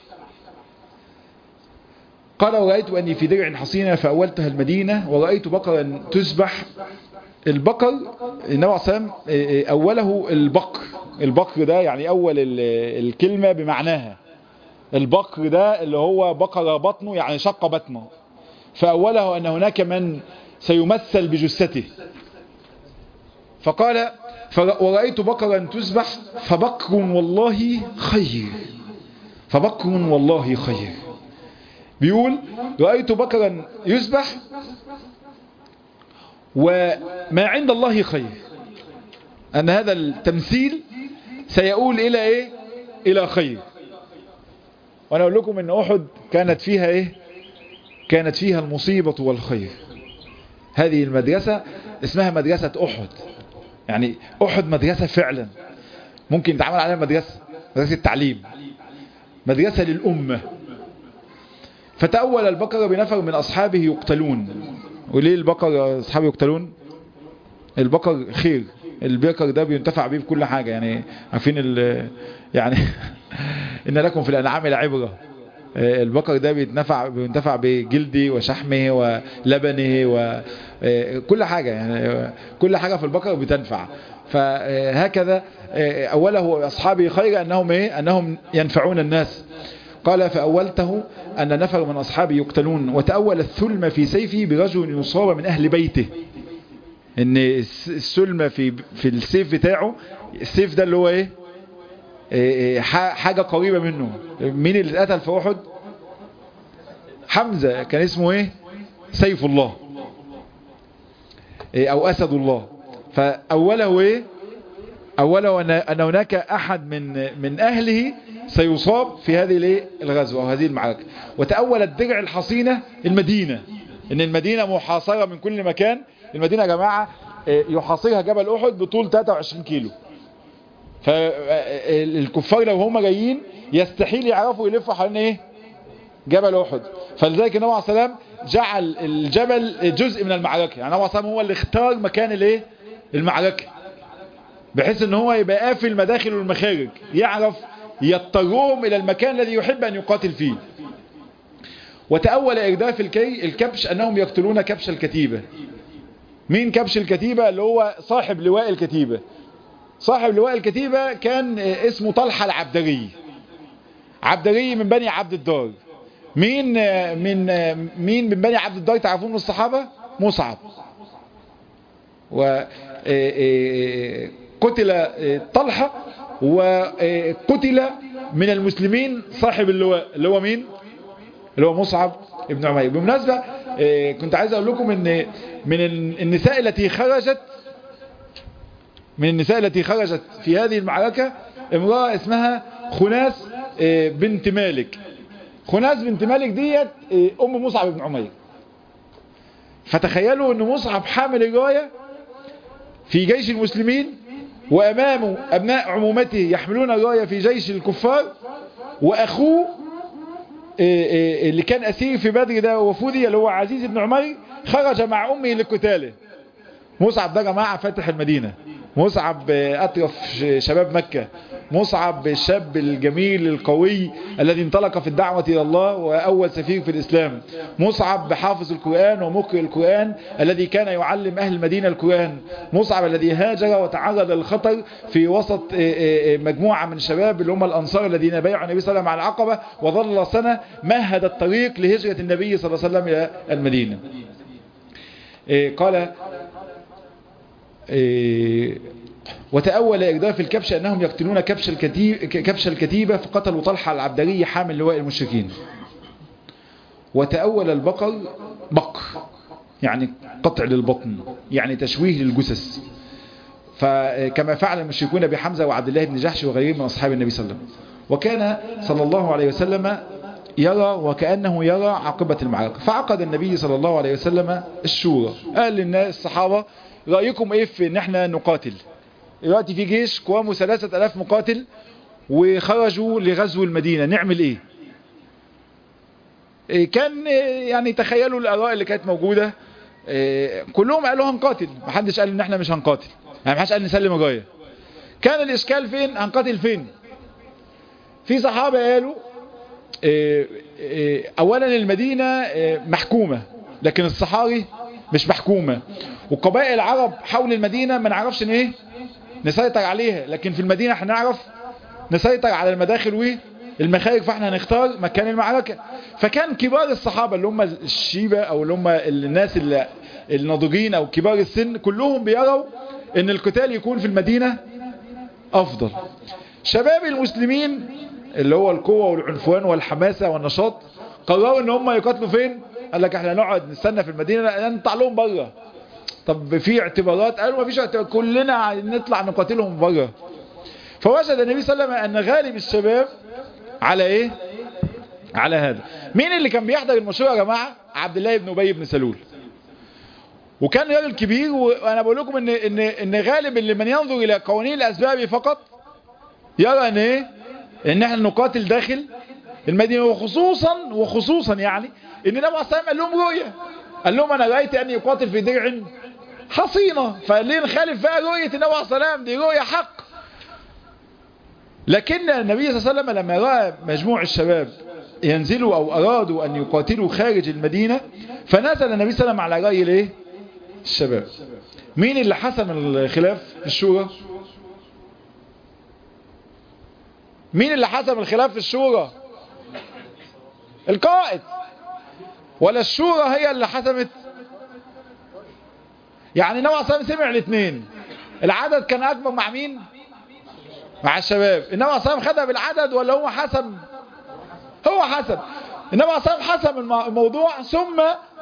قال ورأيت أني في درع حصينة فأولتها المدينة ورأيت بقرا تذبح البقر النبي عليه الصلاة أوله البقر البقر ده يعني أول الكلمة بمعناها البقر ده اللي هو بقر بطنه يعني شق بطنه فأوله أن هناك من سيمثل بجثته فقال ورأيت بقرا تذبح فبقر والله خير فبقر والله خير بيقول رأيت بقرا يذبح وما عند الله خير أن هذا التمثيل سيقول إلى إيه إلى خير وأنا أقول لكم أن أحد كانت فيها إيه كانت فيها المصيبة والخير هذه المدرسة اسمها مدرسة أحد يعني أحد مدرسة فعلا ممكن يتعامل عليها مدرسة مدرسة تعليم مدرسة للأمة فتأول البقرة بنفر من أصحابه يقتلون وليه البقر أصحابه يقتلون البقر خير البقر ده بينتفع بيه بكل حاجة يعني عارفين يعني إن لكم في الأنعام لعبرة البقر ده بيتنفع بينتفع بجلده وشحمه ولبنه وكل حاجة يعني كل حاجة في البقر بتنفع فهكذا أوله أصحابي خير أنهم, إيه؟ أنهم ينفعون الناس قال فأولته أن نفر من أصحابي يقتلون وتأول الثلم في سيفه برجل يصاب من أهل بيته ان السلمة في في السيف بتاعه السيف ده اللي هو ايه, إيه حاجة قريبة منه مين اللي اتقتل في احد حمزة كان اسمه ايه سيف الله إيه او اسد الله فاوله ايه اوله ان هناك احد من من اهله سيصاب في هذه الايه الغزوة او هذه المعركة وتأول الدرع الحصينة المدينة ان المدينة محاصرة من كل مكان المدينة يا جماعة يحاصرها جبل احد بطول 23 كيلو فالكفار لو هم جايين يستحيل يعرفوا يلفوا حوالين ايه جبل احد فلذلك النبي عليه السلام جعل الجبل جزء من المعركة يعني النبي عليه السلام هو اللي اختار مكان الايه المعركة بحيث ان هو يبقى قافل المداخل والمخارج يعرف يضطرهم الى المكان الذي يحب ان يقاتل فيه وتأول إرداف الكي الكبش أنهم يقتلون كبش الكتيبة مين كبش الكتيبة اللي هو صاحب لواء الكتيبة صاحب لواء الكتيبة كان اسمه طلحة العبدري عبدري من بني عبد الدار مين من مين من بني عبد الدار تعرفون من الصحابة مصعب وقتل طلحة وقتل من المسلمين صاحب اللواء اللي هو مين اللي هو مصعب ابن عمير بالمناسبة كنت عايز اقول لكم ان من النساء التي خرجت من النساء التي خرجت في هذه المعركة امرأة اسمها خناس بنت مالك خناس بنت مالك ديت ام مصعب بن عمير فتخيلوا ان مصعب حامل الراية في جيش المسلمين وامامه ابناء عمومته يحملون الراية في جيش الكفار واخوه اللي كان اسير في بدر ده وفودي اللي هو عزيز بن عمير خرج مع امه لقتاله مصعب ده جماعة فاتح المدينة مصعب أطرف شباب مكة مصعب الشاب الجميل القوي الذي انطلق في الدعوة إلى الله وأول سفير في الإسلام مصعب حافظ القرآن ومقرئ القرآن الذي كان يعلم أهل المدينة القرآن مصعب الذي هاجر وتعرض للخطر في وسط مجموعة من الشباب اللي هم الأنصار الذين بايعوا النبي صلى الله عليه وسلم على العقبة وظل سنة مهد الطريق لهجرة النبي صلى الله عليه وسلم إلى المدينة قال وتأول إرداف الكبش أنهم يقتلون كبش الكتيبة, كبش الكتيبة فقتلوا طلحة العبدري حامل لواء المشركين وتأول البقر بقر يعني قطع للبطن يعني تشويه للجثث فكما فعل المشركون بحمزة وعبد الله بن جحش وغيرهم من أصحاب النبي صلى الله عليه وسلم وكان صلى الله عليه وسلم يرى وكأنه يرى عاقبة المعركة فعقد النبي صلى الله عليه وسلم الشورى قال للناس الصحابة رأيكم ايه في ان احنا نقاتل دلوقتي في جيش قوامه ثلاثة الاف مقاتل وخرجوا لغزو المدينة نعمل ايه كان يعني تخيلوا الاراء اللي كانت موجودة كلهم قالوا هنقاتل محدش قال ان احنا مش هنقاتل يعني محدش قال نسلم الرايه كان الاشكال فين هنقاتل فين في صحابة قالوا اولا المدينة محكومة لكن الصحاري مش محكومة وقبائل العرب حول المدينة ما نعرفش ان ايه نسيطر عليها لكن في المدينة احنا نعرف نسيطر على المداخل والمخارج فاحنا هنختار مكان المعركة فكان كبار الصحابة اللي هم الشيبة او اللي هم الناس اللي الناضجين او كبار السن كلهم بيروا ان القتال يكون في المدينة افضل شباب المسلمين اللي هو القوة والعنفوان والحماسة والنشاط قرروا ان هم يقاتلوا فين قال لك احنا نقعد نستنى في المدينة نطلع لهم بره طب في اعتبارات قالوا ما فيش اعتبارات كلنا نطلع نقاتلهم بره فوجد النبي صلى الله عليه وسلم ان غالب الشباب على ايه على هذا مين اللي كان بيحضر المشروع يا جماعة عبد الله بن ابي بن سلول وكان راجل كبير وانا بقول لكم ان ان ان غالب اللي من ينظر الى قوانين الاسباب فقط يرى ان ايه ان احنا نقاتل داخل المدينة وخصوصا وخصوصا يعني ان النبي عليه الصلاه قال لهم رؤيه قال لهم انا رايت ان يقاتل في درع حصينه فليه نخالف فيها رؤيه النبي عليه الصلاه دي رؤيه حق لكن النبي صلى الله عليه وسلم لما راى مجموع الشباب ينزلوا او ارادوا ان يقاتلوا خارج المدينه فنزل النبي صلى الله عليه وسلم على راي الايه الشباب مين اللي حسم الخلاف في الشورى مين اللي حسم الخلاف في الشورى القائد ولا الشورى هي اللي حسمت يعني نوع صلى سمع الاثنين العدد كان اكبر مع مين مع الشباب انما صلى خدها بالعدد ولا هو حسب هو حسب انما صلى حسب الموضوع ثم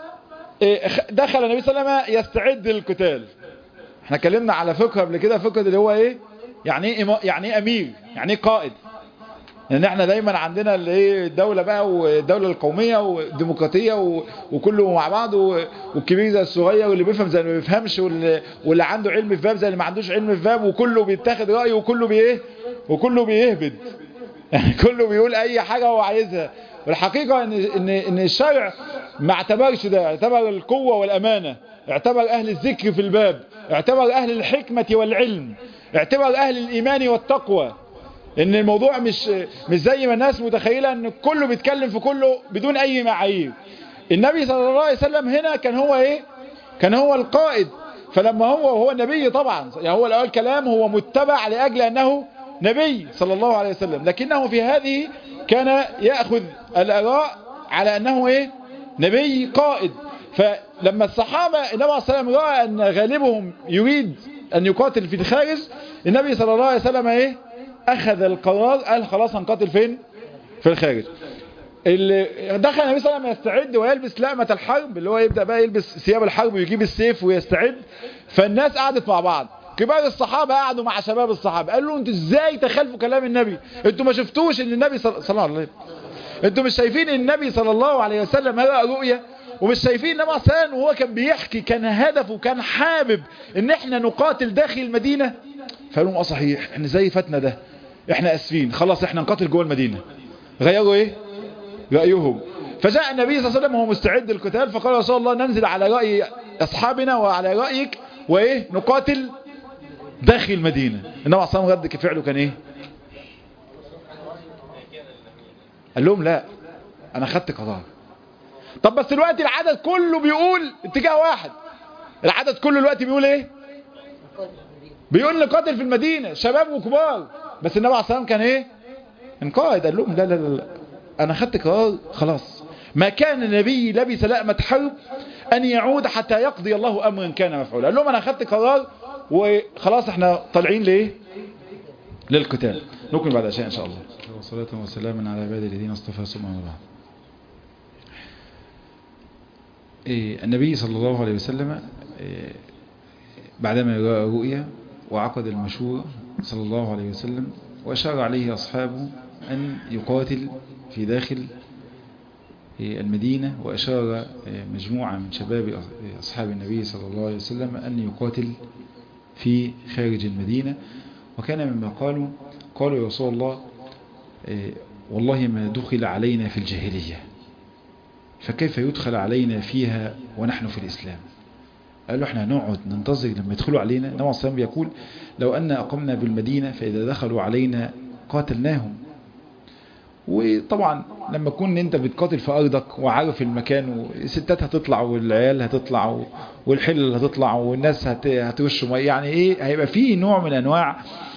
دخل النبي صلى الله عليه وسلم يستعد للقتال احنا اتكلمنا على فقه قبل كده فقه اللي هو ايه يعني ايه يعني ايه امير يعني ايه قائد لان احنا دايما عندنا اللي ايه الدولة بقى والدولة القومية والديمقراطية وكله مع بعض والكبير زي الصغير واللي بيفهم زي اللي ما بيفهمش واللي عنده علم في باب زي اللي ما عندوش علم في باب وكله بيتاخد رأيه وكله بايه وكله بيهبد يعني كله بيقول اي حاجة هو عايزها والحقيقة ان, إن, إن الشرع ما اعتبرش ده اعتبر القوة والامانة اعتبر اهل الذكر في الباب اعتبر اهل الحكمة والعلم اعتبر اهل الايمان والتقوى ان الموضوع مش مش زي ما الناس متخيله ان كله بيتكلم في كله بدون اي معايير النبي صلى الله عليه وسلم هنا كان هو ايه كان هو القائد فلما هو هو النبي طبعا يعني هو الاول كلام هو متبع لاجل انه نبي صلى الله عليه وسلم لكنه في هذه كان ياخذ الاراء على انه ايه نبي قائد فلما الصحابه النبي عليه الصلاه والسلام راى ان غالبهم يريد ان يقاتل في الخارج النبي صلى الله عليه وسلم ايه اخذ القرار قال خلاص هنقاتل فين في الخارج اللي دخل النبي صلى الله عليه وسلم يستعد ويلبس لقمة الحرب اللي هو يبدأ بقى يلبس ثياب الحرب ويجيب السيف ويستعد فالناس قعدت مع بعض كبار الصحابة قعدوا مع شباب الصحابة قالوا انتوا ازاي تخالفوا كلام النبي انتوا ما شفتوش ان النبي صلى الله عليه وسلم انتوا مش شايفين ان النبي صلى الله عليه وسلم رأى رؤية ومش شايفين النبي صلى الله عليه وسلم وهو كان بيحكي كان هدفه كان حابب ان احنا نقاتل داخل المدينة فقالوا اه صحيح احنا زي فاتنا ده احنا اسفين خلاص احنا نقاتل جوه المدينة غيروا ايه رأيهم فجاء النبي صلى الله عليه وسلم وهو مستعد للقتال فقال رسول الله ننزل على رأي اصحابنا وعلى رأيك وايه نقاتل داخل المدينة النبي عليه الصلاة والسلام فعله كان ايه قال لهم لا انا خدت قرار طب بس الوقت العدد كله بيقول اتجاه واحد العدد كله الوقت بيقول ايه بيقول نقاتل في المدينة شباب وكبار بس النبي عليه الصلاة والسلام كان ايه انقائد قال لهم لا لا لا انا خدت قرار خلاص ما كان النبي لبس لأمة حرب ان يعود حتى يقضي الله امرا كان مفعولا قال لهم انا خدت قرار وخلاص احنا طالعين ليه للقتال نكمل بعد عشاء ان شاء الله وصلاة وسلاما على عباد الذين اصطفى ثم بعد إيه النبي صلى الله عليه وسلم إيه بعدما رأى رؤيا وعقد المشورة صلى الله عليه وسلم وأشار عليه أصحابه أن يقاتل في داخل المدينة وأشار مجموعة من شباب أصحاب النبي صلى الله عليه وسلم أن يقاتل في خارج المدينة وكان مما قالوا قالوا يا رسول الله والله ما دخل علينا في الجاهلية فكيف يدخل علينا فيها ونحن في الإسلام قالوا احنا هنقعد ننتظر لما يدخلوا علينا النبي عليه الصلاة يقول لو أن أقمنا بالمدينة فإذا دخلوا علينا قاتلناهم وطبعا لما تكون انت بتقاتل في ارضك وعارف المكان والستات هتطلع والعيال هتطلع والحلل هتطلع والناس هترش يعني ايه هيبقى فيه نوع من انواع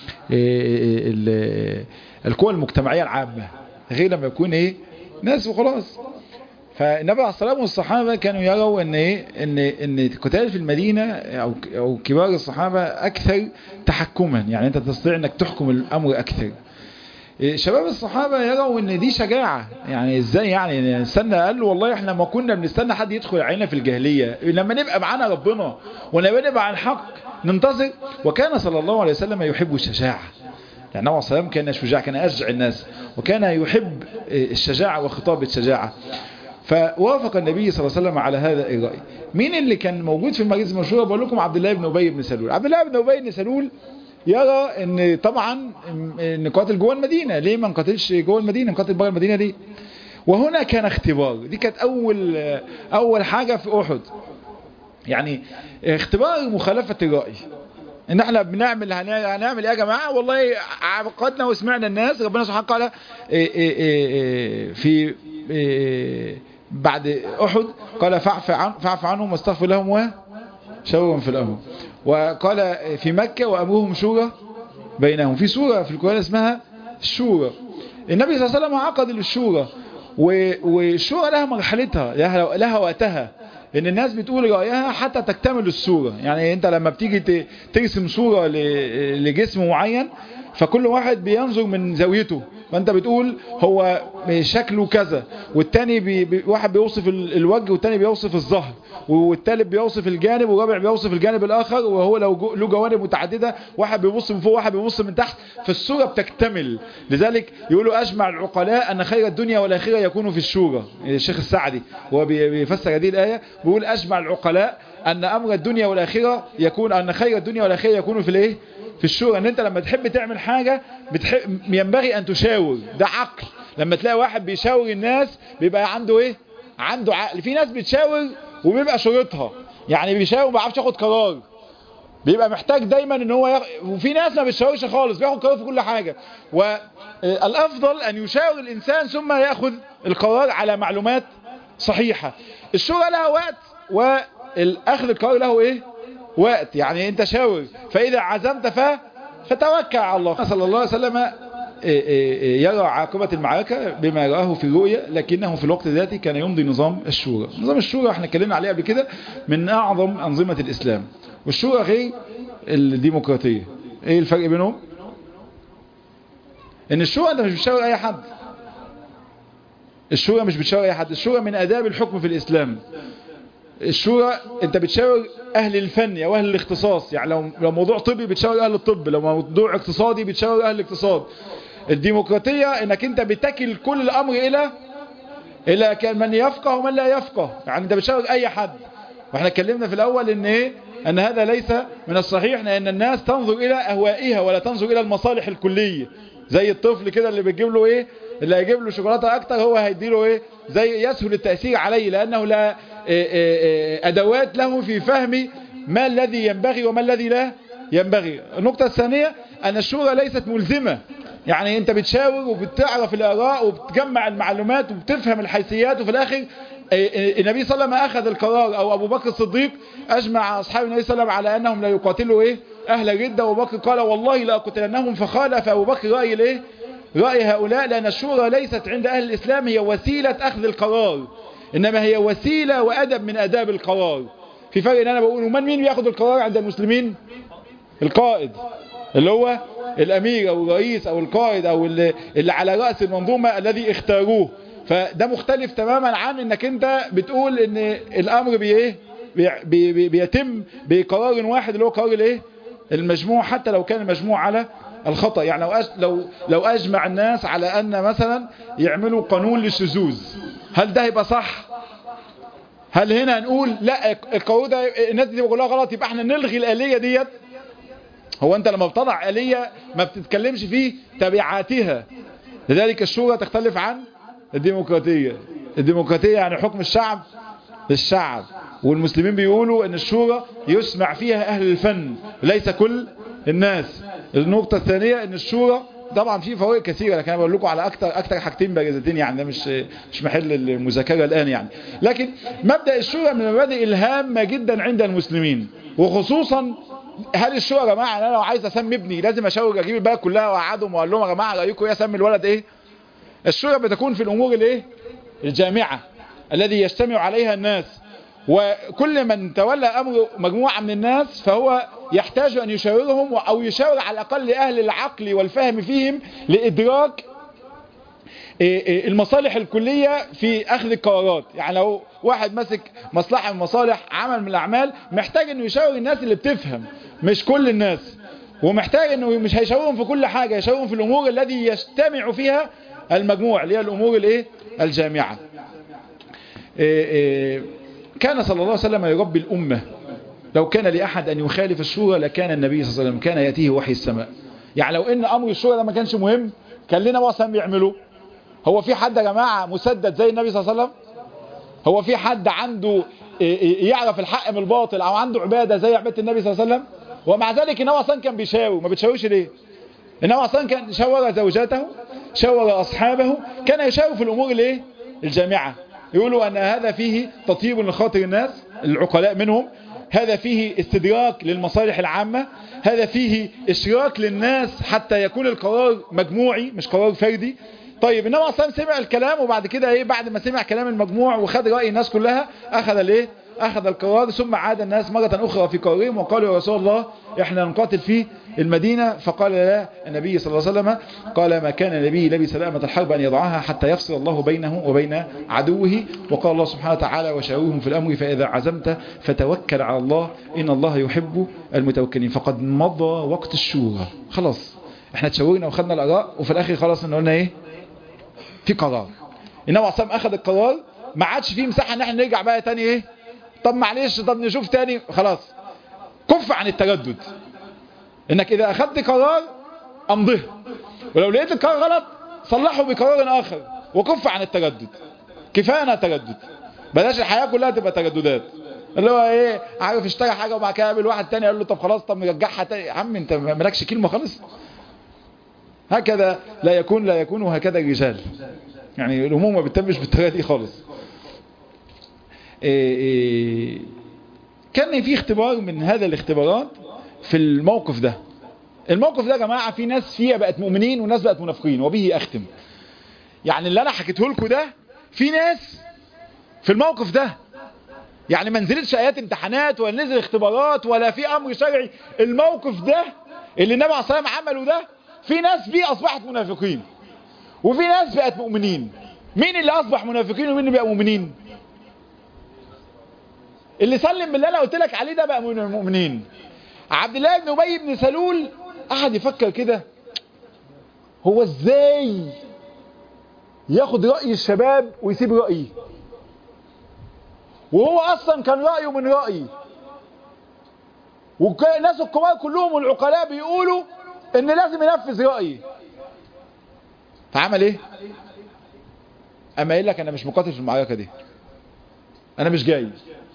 القوى المجتمعيه العامه غير لما يكون ايه ناس وخلاص فالنبي عليه الصلاه والصحابه كانوا يروا ان ايه ان ان القتال في المدينه او او كبار الصحابه اكثر تحكما يعني انت تستطيع انك تحكم الامر اكثر شباب الصحابة يروا ان دي شجاعة يعني ازاي يعني نستنى قال له والله احنا ما كنا بنستنى حد يدخل علينا في الجاهلية لما نبقى معانا ربنا ولما نبقى عن حق ننتظر وكان صلى الله عليه وسلم يحب الشجاعة يعني نوع السلام كان شجاع كان أشجع الناس وكان يحب الشجاعة وخطاب الشجاعة فوافق النبي صلى الله عليه وسلم على هذا الرأي مين اللي كان موجود في المجلس المشهور بقول لكم عبد الله بن أبي بن سلول عبد الله بن أبي بن سلول يرى ان طبعا نقاتل جوه المدينة ليه ما نقاتلش جوه المدينة نقاتل بره المدينة ليه وهنا كان اختبار دي كانت اول اول حاجة في احد يعني اختبار مخالفة الرأي ان احنا بنعمل هنعمل ايه يا جماعة والله عقدنا وسمعنا الناس ربنا سبحانه قال في بعد احد قال فاعف عن فاعف عنهم واستغفر لهم وشاورهم في الامر وقال في مكة وأمرهم شورى بينهم في سورة في القرآن اسمها الشورى النبي صلى الله عليه وسلم عقد للشورى والشورى لها مرحلتها لها, لها وقتها ان الناس بتقول رأيها حتى تكتمل الصورة يعني انت لما بتيجي ترسم صورة لجسم معين فكل واحد بينظر من زاويته فانت بتقول هو شكله كذا والتاني بي بي واحد بيوصف الوجه والتاني بيوصف الظهر والتالت بيوصف الجانب والرابع بيوصف الجانب الاخر وهو لو له جوانب متعددة واحد بيبص من فوق واحد بيبص من تحت فالصورة بتكتمل لذلك يقولوا اجمع العقلاء ان خير الدنيا والاخرة يكون في الشورى الشيخ السعدي وهو بيفسر هذه الآية بيقول اجمع العقلاء ان امر الدنيا والاخرة يكون ان خير الدنيا والاخرة يكون في الايه في الشورى ان انت لما تحب تعمل حاجة بتحب ينبغي ان تشاور ده عقل لما تلاقي واحد بيشاور الناس بيبقى عنده ايه عنده عقل في ناس بتشاور وبيبقى شروطها يعني بيشاور ما بيعرفش ياخد قرار بيبقى محتاج دايما ان هو يغ... وفي ناس ما بتشاورش خالص بياخد قرار في كل حاجة والافضل ان يشاور الانسان ثم ياخذ القرار على معلومات صحيحة الشورى لها وقت والاخذ القرار له ايه وقت يعني انت شاور فاذا عزمت ف فتوكل على الله صلى الله عليه وسلم يرى عاقبة المعركة بما رآه في الرؤيا لكنه في الوقت ذاته كان يمضي نظام الشورى نظام الشورى احنا اتكلمنا عليه قبل كده من اعظم انظمة الاسلام والشورى غير الديمقراطية ايه الفرق بينهم ان الشورى انت مش بتشاور اي حد الشورى مش بتشاور اي حد الشورى من اداب الحكم في الاسلام الشورى انت بتشاور اهل الفن او اهل الاختصاص يعني لو لو موضوع طبي بتشاور اهل الطب لو موضوع اقتصادي بتشاور اهل الاقتصاد الديمقراطية انك انت بتكل كل الامر الى الى من يفقه ومن لا يفقه يعني انت بتشاور اي حد واحنا اتكلمنا في الاول ان ايه ان هذا ليس من الصحيح لان الناس تنظر الى اهوائها ولا تنظر الى المصالح الكلية زي الطفل كده اللي بتجيب له ايه اللي هيجيب له شوكولاته اكتر هو هيديله ايه زي يسهل التأثير عليه لانه لا ادوات له في فهم ما الذي ينبغي وما الذي لا ينبغي النقطة الثانية ان الشورى ليست ملزمة يعني انت بتشاور وبتعرف الاراء وبتجمع المعلومات وبتفهم الحيثيات وفي الاخر النبي صلى الله عليه وسلم اخذ القرار او ابو بكر الصديق اجمع اصحاب النبي صلى الله عليه وسلم على انهم لا يقاتلوا ايه اهل الردة وابو بكر قال والله لا اقتلنهم فخالف ابو بكر رأي الايه رأي هؤلاء لان الشورى ليست عند اهل الاسلام هي وسيلة اخذ القرار انما هي وسيلة وادب من اداب القرار في فرق ان انا بقول ومن مين بياخد القرار عند المسلمين القائد اللي هو الامير او الرئيس او القائد او اللي, اللي على رأس المنظومة الذي اختاروه فده مختلف تماما عن انك انت بتقول ان الامر بايه بي بي بيتم بقرار واحد اللي هو قرار الايه المجموع حتى لو كان المجموع على الخطأ يعني لو لو لو اجمع الناس على ان مثلا يعملوا قانون للشذوذ هل ده يبقى صح هل هنا نقول لا القانون ده الناس دي بيقولها غلط يبقى احنا نلغي الآلية ديت هو انت لما بتضع آلية ما بتتكلمش في تبعاتها لذلك الشورى تختلف عن الديمقراطية الديمقراطية يعني حكم الشعب للشعب والمسلمين بيقولوا ان الشورى يسمع فيها اهل الفن ليس كل الناس النقطة الثانية ان الشورى طبعا في فوائد كثيرة لكن انا بقول لكم على اكتر اكتر حاجتين بارزتين يعني ده مش مش محل المذاكرة الان يعني لكن مبدأ الشورى من المبادئ الهامة جدا عند المسلمين وخصوصا هل الشورى يا جماعه انا لو عايز اسمي ابني لازم اشاور اجيب البلد كلها واقعدهم واقول لهم يا جماعه رايكم ايه اسمي الولد ايه الشورى بتكون في الامور الايه الجامعه الذي يجتمع عليها الناس وكل من تولى أمر مجموعة من الناس فهو يحتاج أن يشاورهم أو يشاور على الأقل أهل العقل والفهم فيهم لإدراك المصالح الكلية في أخذ القرارات يعني لو واحد مسك مصلحة من مصالح عمل من الأعمال محتاج أنه يشاور الناس اللي بتفهم مش كل الناس ومحتاج أنه مش هيشاورهم في كل حاجة يشاورهم في الأمور الذي يجتمع فيها المجموع اللي هي الأمور الايه الجامعة كان صلى الله عليه وسلم يربي الأمة لو كان لأحد أن يخالف الشورى لكان النبي صلى الله عليه وسلم كان يأتيه وحي السماء يعني لو إن أمر الشورى ده ما كانش مهم كان لنا وصلا بيعملوه هو في حد يا جماعة مسدد زي النبي صلى الله عليه وسلم هو في حد عنده يعرف الحق من الباطل أو عنده عبادة زي عبادة النبي صلى الله عليه وسلم ومع ذلك النبي أصلا كان بيشاور ما بتشاورش ليه النبي أصلا كان شاور زوجاته شاور أصحابه كان يشاور في الأمور الايه الجامعة يقولوا أن هذا فيه تطيب لخاطر الناس العقلاء منهم هذا فيه استدراك للمصالح العامة هذا فيه اشراك للناس حتى يكون القرار مجموعي مش قرار فردي طيب انما اصلا سمع الكلام وبعد كده ايه بعد ما سمع كلام المجموع وخد رأي الناس كلها اخذ الايه اخذ القرار ثم عاد الناس مرة اخرى في قرارهم وقالوا يا رسول الله احنا نقاتل في المدينة فقال لا النبي صلى الله عليه وسلم قال ما كان النبي لبي سلامة الحرب أن يضعها حتى يفصل الله بينه وبين عدوه وقال الله سبحانه وتعالى وشاورهم في الأمر فإذا عزمت فتوكل على الله إن الله يحب المتوكلين فقد مضى وقت الشورى خلاص احنا تشاورنا وخدنا الأراء وفي الآخر خلاص ان قلنا ايه في قرار إنما عصام أخذ القرار ما عادش فيه مساحة ان احنا نرجع بقى تاني ايه طب معلش طب نشوف تاني خلاص كف عن التردد انك اذا اخذت قرار امضه ولو لقيت القرار غلط صلحه بقرار اخر وكف عن التردد كفايه تردد بلاش الحياه كلها تبقى ترددات اللي هو ايه عارف اشترى حاجه وبعد كده قابل واحد تاني قال له طب خلاص طب نرجعها تاني يا عم انت مالكش كلمه خالص هكذا لا يكون لا يكون وهكذا الرجال يعني الامور ما بتتمش بالطريقه دي خالص إيه إيه كان في اختبار من هذا الاختبارات في الموقف ده الموقف ده يا جماعة في ناس فيها بقت مؤمنين وناس بقت منافقين وبه أختم يعني اللي أنا حكيته لكم ده في ناس في الموقف ده يعني ما نزلتش آيات امتحانات ولا نزل اختبارات ولا في أمر شرعي الموقف ده اللي النبي عليه الصلاة والسلام عمله ده في ناس فيه أصبحت منافقين وفي ناس بقت مؤمنين مين اللي أصبح منافقين ومين اللي بقى مؤمنين اللي سلم باللي أنا قلت لك عليه ده بقى من المؤمنين عبد الله بن أبي بن سلول قعد يفكر كده هو ازاي ياخد رأي الشباب ويسيب رأيي وهو اصلا كان رأيه من رأيي والناس الكبار كلهم والعقلاء بيقولوا ان لازم ينفذ رأيي فعمل ايه اما قال لك انا مش مقاتل في المعركة دي انا مش جاي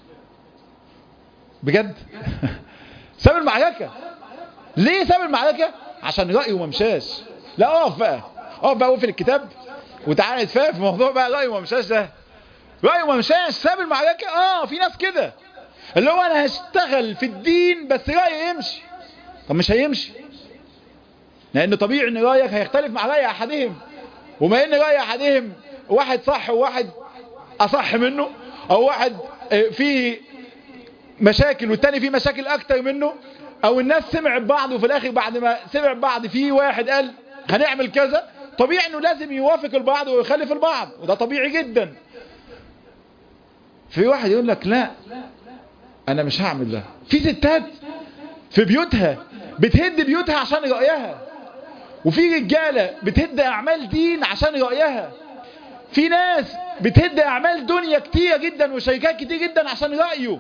بجد ساب المعركة ليه ساب المعركة عشان رأيه ما مشاش لا اقف بقى اقف بقى وقف الكتاب وتعالى نتفاهم في موضوع بقى رأيه ما مشاش ده رأيه ما مشاش ساب المعركة اه في ناس كده اللي هو انا هشتغل في الدين بس رأيي يمشي طب مش هيمشي لان طبيعي ان رأيك هيختلف مع رأي احدهم وما ان رأي احدهم واحد صح وواحد اصح منه او واحد فيه مشاكل والتاني فيه مشاكل اكتر منه او الناس سمعت بعض وفي الاخر بعد ما سمع بعض في واحد قال هنعمل كذا طبيعي انه لازم يوافق البعض ويخالف البعض وده طبيعي جدا في واحد يقول لك لا انا مش هعمل ده في ستات في بيوتها بتهد بيوتها عشان رأيها وفي رجالة بتهد اعمال دين عشان رأيها في ناس بتهد اعمال دنيا كتير جدا وشركات كتير جدا عشان رأيه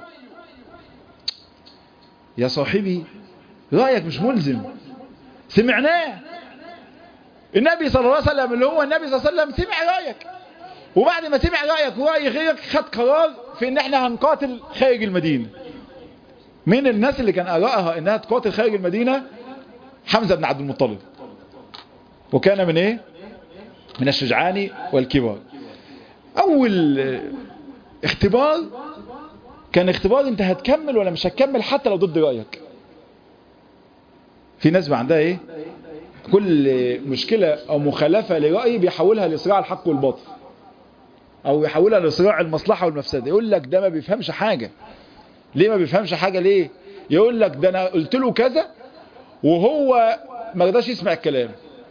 يا صاحبي رأيك مش ملزم سمعناه النبي صلى الله عليه وسلم اللي هو النبي صلى الله عليه وسلم سمع رأيك وبعد ما سمع رأيك ورأي غيرك خد قرار في ان احنا هنقاتل خارج المدينة من الناس اللي كان ارائها انها تقاتل خارج المدينة حمزة بن عبد المطلب وكان من ايه من الشجعان والكبار اول اختبار كان اختبار انت هتكمل ولا مش هتكمل حتى لو ضد رأيك في ناس بقى عندها ايه كل مشكلة او مخالفة لرأي بيحولها لصراع الحق والباطل او يحولها لصراع المصلحة والمفسدة يقول لك ده ما بيفهمش حاجة ليه ما بيفهمش حاجة ليه يقول لك ده انا قلت له كذا وهو ما رضاش يسمع الكلام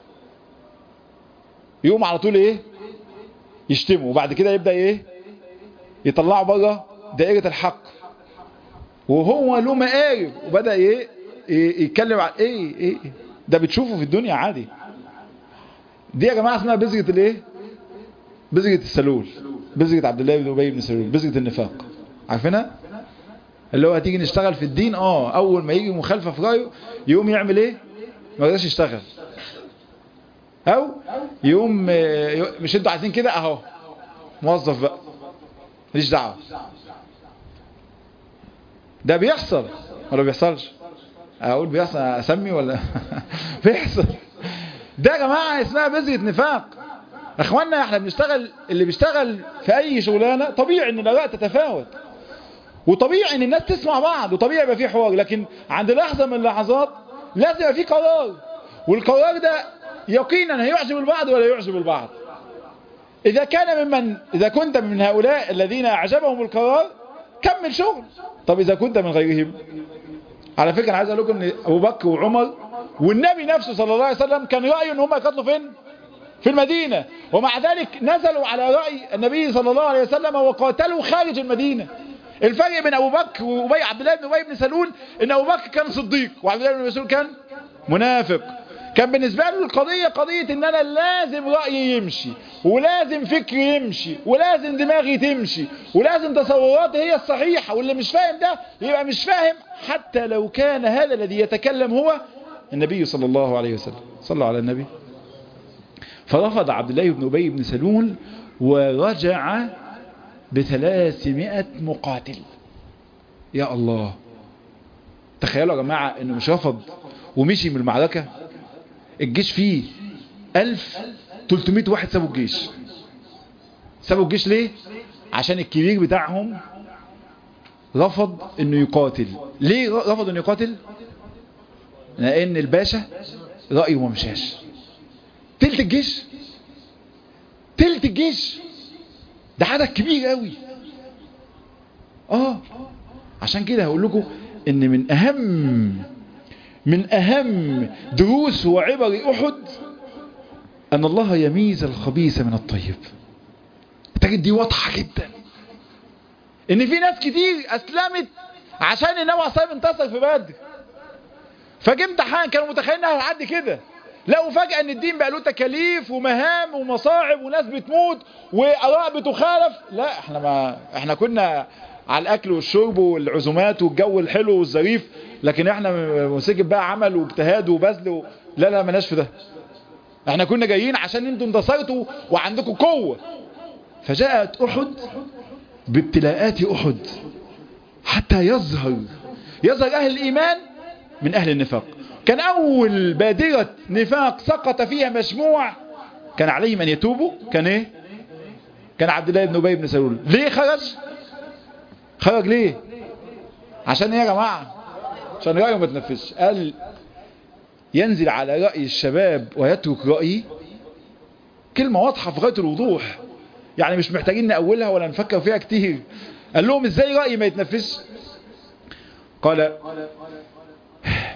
يقوم على طول ايه يشتمه وبعد كده يبدأ ايه يطلعه بره دائرة الحق وهو له مقارب وبدأ ايه يتكلم عن ايه ايه ده بتشوفه في الدنيا عادي دي يا جماعة اسمها بذرة الايه بذرة السلول بذرة عبد الله بن ابي بن سلول بذرة النفاق عارفينها اللي هو هتيجي نشتغل في الدين اه اول ما يجي مخالفة في رأيه يقوم يعمل ايه ما يقدرش يشتغل او يقوم مش انتوا عايزين كده اهو موظف بقى ماليش دعوه ده بيحصل ولا بيحصلش اقول بيحصل اسمي ولا بيحصل ده يا جماعه اسمها بذره نفاق اخوانا احنا بنشتغل اللي بيشتغل في اي شغلانه طبيعي ان الاراء تتفاوت وطبيعي ان الناس تسمع بعض وطبيعي يبقى في حوار لكن عند لحظه من اللحظات لازم يبقى في قرار والقرار ده يقينا هيعجب البعض ولا يعجب البعض إذا كان ممن إذا كنت من هؤلاء الذين أعجبهم القرار كمل شغل طب إذا كنت من غيرهم على فكرة أنا عايز أقول لكم أن أبو بكر وعمر والنبي نفسه صلى الله عليه وسلم كان رأيه أن هم يقتلوا فين في المدينة ومع ذلك نزلوا على رأي النبي صلى الله عليه وسلم وقاتلوا خارج المدينة الفرق بين أبو بكر وأبي عبد الله بن أبي بن سلول أن أبو بكر كان صديق وعبد الله بن سلول كان منافق كان بالنسبة له القضية قضية ان انا لازم رأيي يمشي ولازم فكري يمشي ولازم دماغي تمشي ولازم تصوراتي هي الصحيحة واللي مش فاهم ده يبقى مش فاهم حتى لو كان هذا الذي يتكلم هو النبي صلى الله عليه وسلم صلى على النبي فرفض عبد الله بن أبي بن سلول ورجع بثلاثمائة مقاتل يا الله تخيلوا يا جماعة انه مش رفض ومشي من المعركة الجيش فيه 1300 واحد سابوا الجيش سابوا الجيش ليه عشان الكبير بتاعهم رفض انه يقاتل ليه رفض انه يقاتل لان الباشا رأيه ما مشاش تلت الجيش تلت الجيش ده عدد كبير قوي اه عشان كده هقول لكم ان من اهم من أهم دروس وعبر أحد أن الله يميز الخبيث من الطيب تجد دي واضحة جدا إن في ناس كتير أسلمت عشان النبي عليه الصلاة انتصر في بدر فجه امتحان كانوا متخيلين انها هتعدي كده لقوا فجأة ان الدين بقى له تكاليف ومهام ومصاعب وناس بتموت وآراء بتخالف لا احنا ما احنا كنا على الاكل والشرب والعزومات والجو الحلو والظريف لكن احنا مسكت بقى عمل واجتهاد وبذل و... لا لا مالناش في ده احنا كنا جايين عشان انتوا انتصرتوا وعندكم قوة فجاءت احد بابتلاءات احد حتى يظهر يظهر اهل الايمان من اهل النفاق كان اول بادرة نفاق سقط فيها مجموع كان عليهم ان يتوبوا كان ايه كان عبد الله بن ابي بن سلول ليه خرج خرج ليه عشان ايه يا جماعة عشان رأيه ما تنفذش قال ينزل على رأي الشباب ويترك رأيي كلمة واضحة في غاية الوضوح يعني مش محتاجين نأولها ولا نفكر فيها كتير قال لهم ازاي رأيي ما يتنفذش قال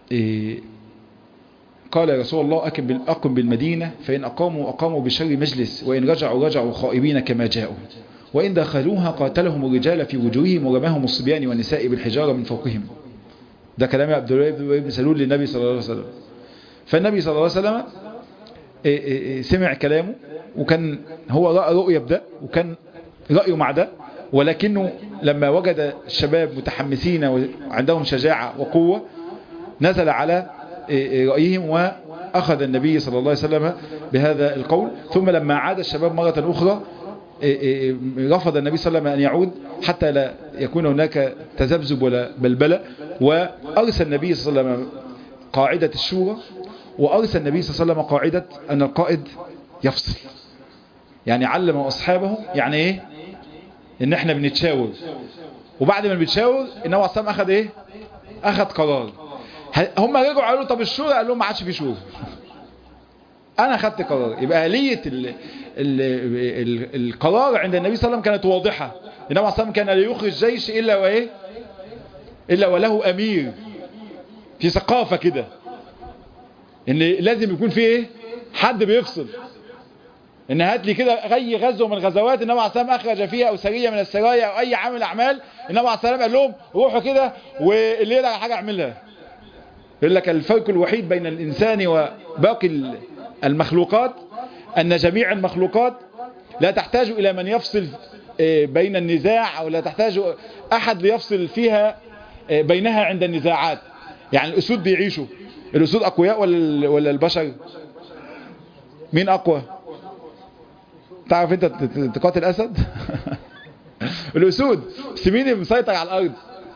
إيه قال يا رسول الله أقم أقم بالمدينة فإن أقاموا أقاموا بشر مجلس وإن رجعوا رجعوا خائبين كما جاءوا وإن دخلوها قاتلهم الرجال في وجوههم ورماهم الصبيان والنساء بالحجارة من فوقهم ده كلام عبد الله بن سلول للنبي صلى الله عليه وسلم فالنبي صلى الله عليه وسلم سمع كلامه وكان هو رأى رؤية بده وكان رأيه مع ده ولكنه لما وجد الشباب متحمسين وعندهم شجاعة وقوة نزل على رأيهم وأخذ النبي صلى الله عليه وسلم بهذا القول ثم لما عاد الشباب مرة أخرى رفض النبي صلى الله عليه وسلم أن يعود حتى لا يكون هناك تذبذب ولا بلبلة وأرسل النبي صلى الله عليه وسلم قاعدة الشورى وأرسل النبي صلى الله عليه وسلم قاعدة أن القائد يفصل يعني علم أصحابه يعني إيه إن إحنا بنتشاور وبعد ما بنتشاور النبي صلى الله عليه وسلم أخذ إيه أخذ قرار هم رجعوا قالوا طب الشورى قال لهم ما عادش في شورى انا خدت قرار يبقى آلية ال ال ال القرار عند النبي صلى الله عليه وسلم كانت واضحة النبي صلى الله عليه وسلم كان لا يخرج جيش الا وايه الا وله امير في ثقافة كده ان لازم يكون في ايه حد بيفصل ان هات لي كده اي غزوه من الغزوات النبي عليه الصلاه والسلام اخرج فيها او سريه من السرايا او اي عمل اعمال النبي عليه الصلاه والسلام قال لهم روحوا كده واللي يقدر حاجه اعملها يقول لك الفرق الوحيد بين الإنسان وباقي المخلوقات أن جميع المخلوقات لا تحتاج إلى من يفصل بين النزاع أو لا تحتاج أحد ليفصل فيها بينها عند النزاعات يعني الأسود بيعيشوا الأسود أقوياء ولا ولا البشر مين أقوى تعرف أنت تقاتل أسد الأسود بس مين اللي مسيطر على الأرض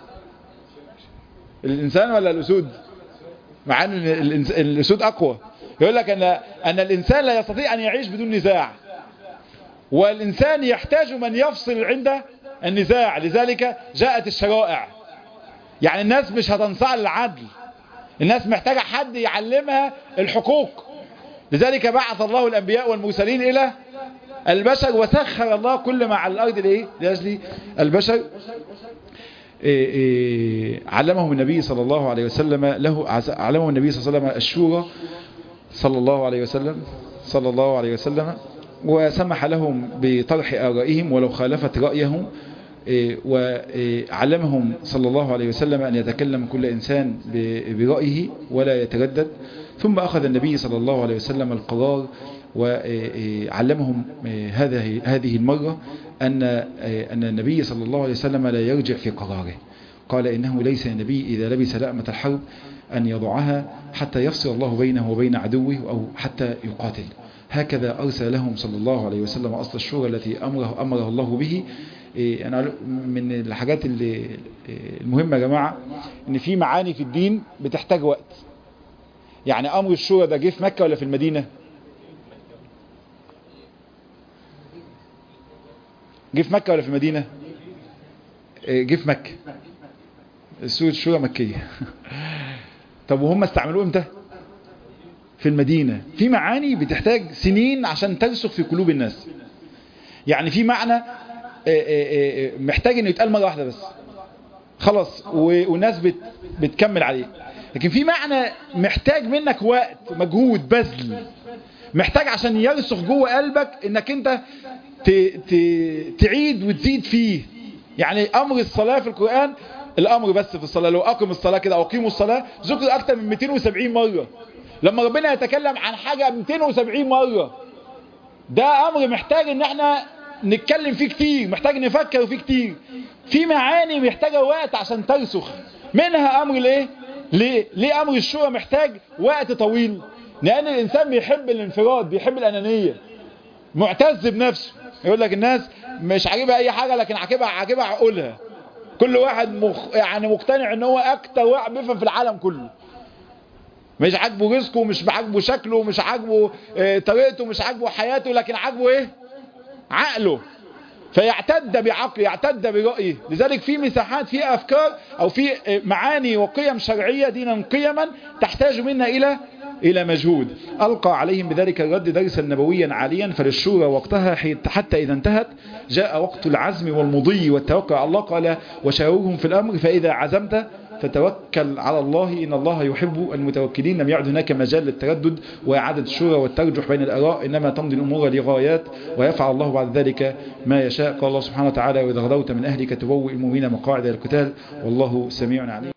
الإنسان ولا الأسود مع ان الاسود اقوى يقول لك ان ان الانسان لا يستطيع ان يعيش بدون نزاع والانسان يحتاج من يفصل عند النزاع لذلك جاءت الشرائع يعني الناس مش هتنصاع للعدل الناس محتاجة حد يعلمها الحقوق لذلك بعث الله الانبياء والمرسلين الى البشر وسخر الله كل ما على الارض لايه لاجل البشر إيه إيه علمهم النبي صلى الله عليه وسلم له علمهم النبي صلى الله عليه وسلم الشورى صلى الله عليه وسلم صلى الله عليه وسلم وسمح لهم بطرح آرائهم ولو خالفت رأيهم إيه وعلمهم صلى الله عليه وسلم أن يتكلم كل إنسان برأيه ولا يتردد ثم أخذ النبي صلى الله عليه وسلم القرار وعلمهم هذه هذه المرة أن أن النبي صلى الله عليه وسلم لا يرجع في قراره قال إنه ليس نبي إذا لبس لأمة الحرب أن يضعها حتى يفصل الله بينه وبين عدوه أو حتى يقاتل هكذا أرسل لهم صلى الله عليه وسلم أصل الشورى التي أمره, أمره الله به أنا من الحاجات اللي المهمة يا جماعة إن في معاني في الدين بتحتاج وقت يعني أمر الشورى ده جه في مكة ولا في المدينة جه في مكة ولا في المدينة جه في مكة سورة الشورى مكية طب وهم استعملوه امتى في المدينة في معاني بتحتاج سنين عشان ترسخ في قلوب الناس يعني في معنى محتاج انه يتقال مرة واحدة بس خلاص والناس بت بتكمل عليه لكن في معنى محتاج منك وقت مجهود بذل محتاج عشان يرسخ جوه قلبك انك انت ت... ت... تعيد وتزيد فيه يعني امر الصلاة في القرآن الامر بس في الصلاة لو اقم الصلاة كده او اقيموا الصلاة ذكر اكتر من 270 مرة لما ربنا يتكلم عن حاجة 270 مرة ده امر محتاج ان احنا نتكلم فيه كتير محتاج نفكر فيه كتير في معاني محتاجة وقت عشان ترسخ منها امر الايه ليه ليه امر الشورى محتاج وقت طويل لان الانسان بيحب الانفراد بيحب الانانية معتز بنفسه يقول لك الناس مش عاجبها اي حاجة لكن عاجبها عاجبها عقولها كل واحد مخ يعني مقتنع ان هو اكتر واحد بيفهم في العالم كله مش عاجبه رزقه مش عاجبه شكله مش عاجبه اه طريقته مش عاجبه حياته لكن عاجبه ايه عقله فيعتد بعقله يعتد برأيه لذلك في مساحات في أفكار أو في معاني وقيم شرعية دينا قيما تحتاج منا إلى إلى مجهود ألقى عليهم بذلك الرد درسا نبويا عاليا فللشورى وقتها حتى إذا انتهت جاء وقت العزم والمضي والتوكل على الله قال وشاورهم في الأمر فإذا عزمت فتوكل على الله إن الله يحب المتوكلين لم يعد هناك مجال للتردد وإعادة الشورى والترجح بين الآراء إنما تمضي الأمور لغايات ويفعل الله بعد ذلك ما يشاء قال الله سبحانه وتعالى وإذا غدوت من أهلك تبوئ المؤمنين مقاعد القتال والله سميع عليم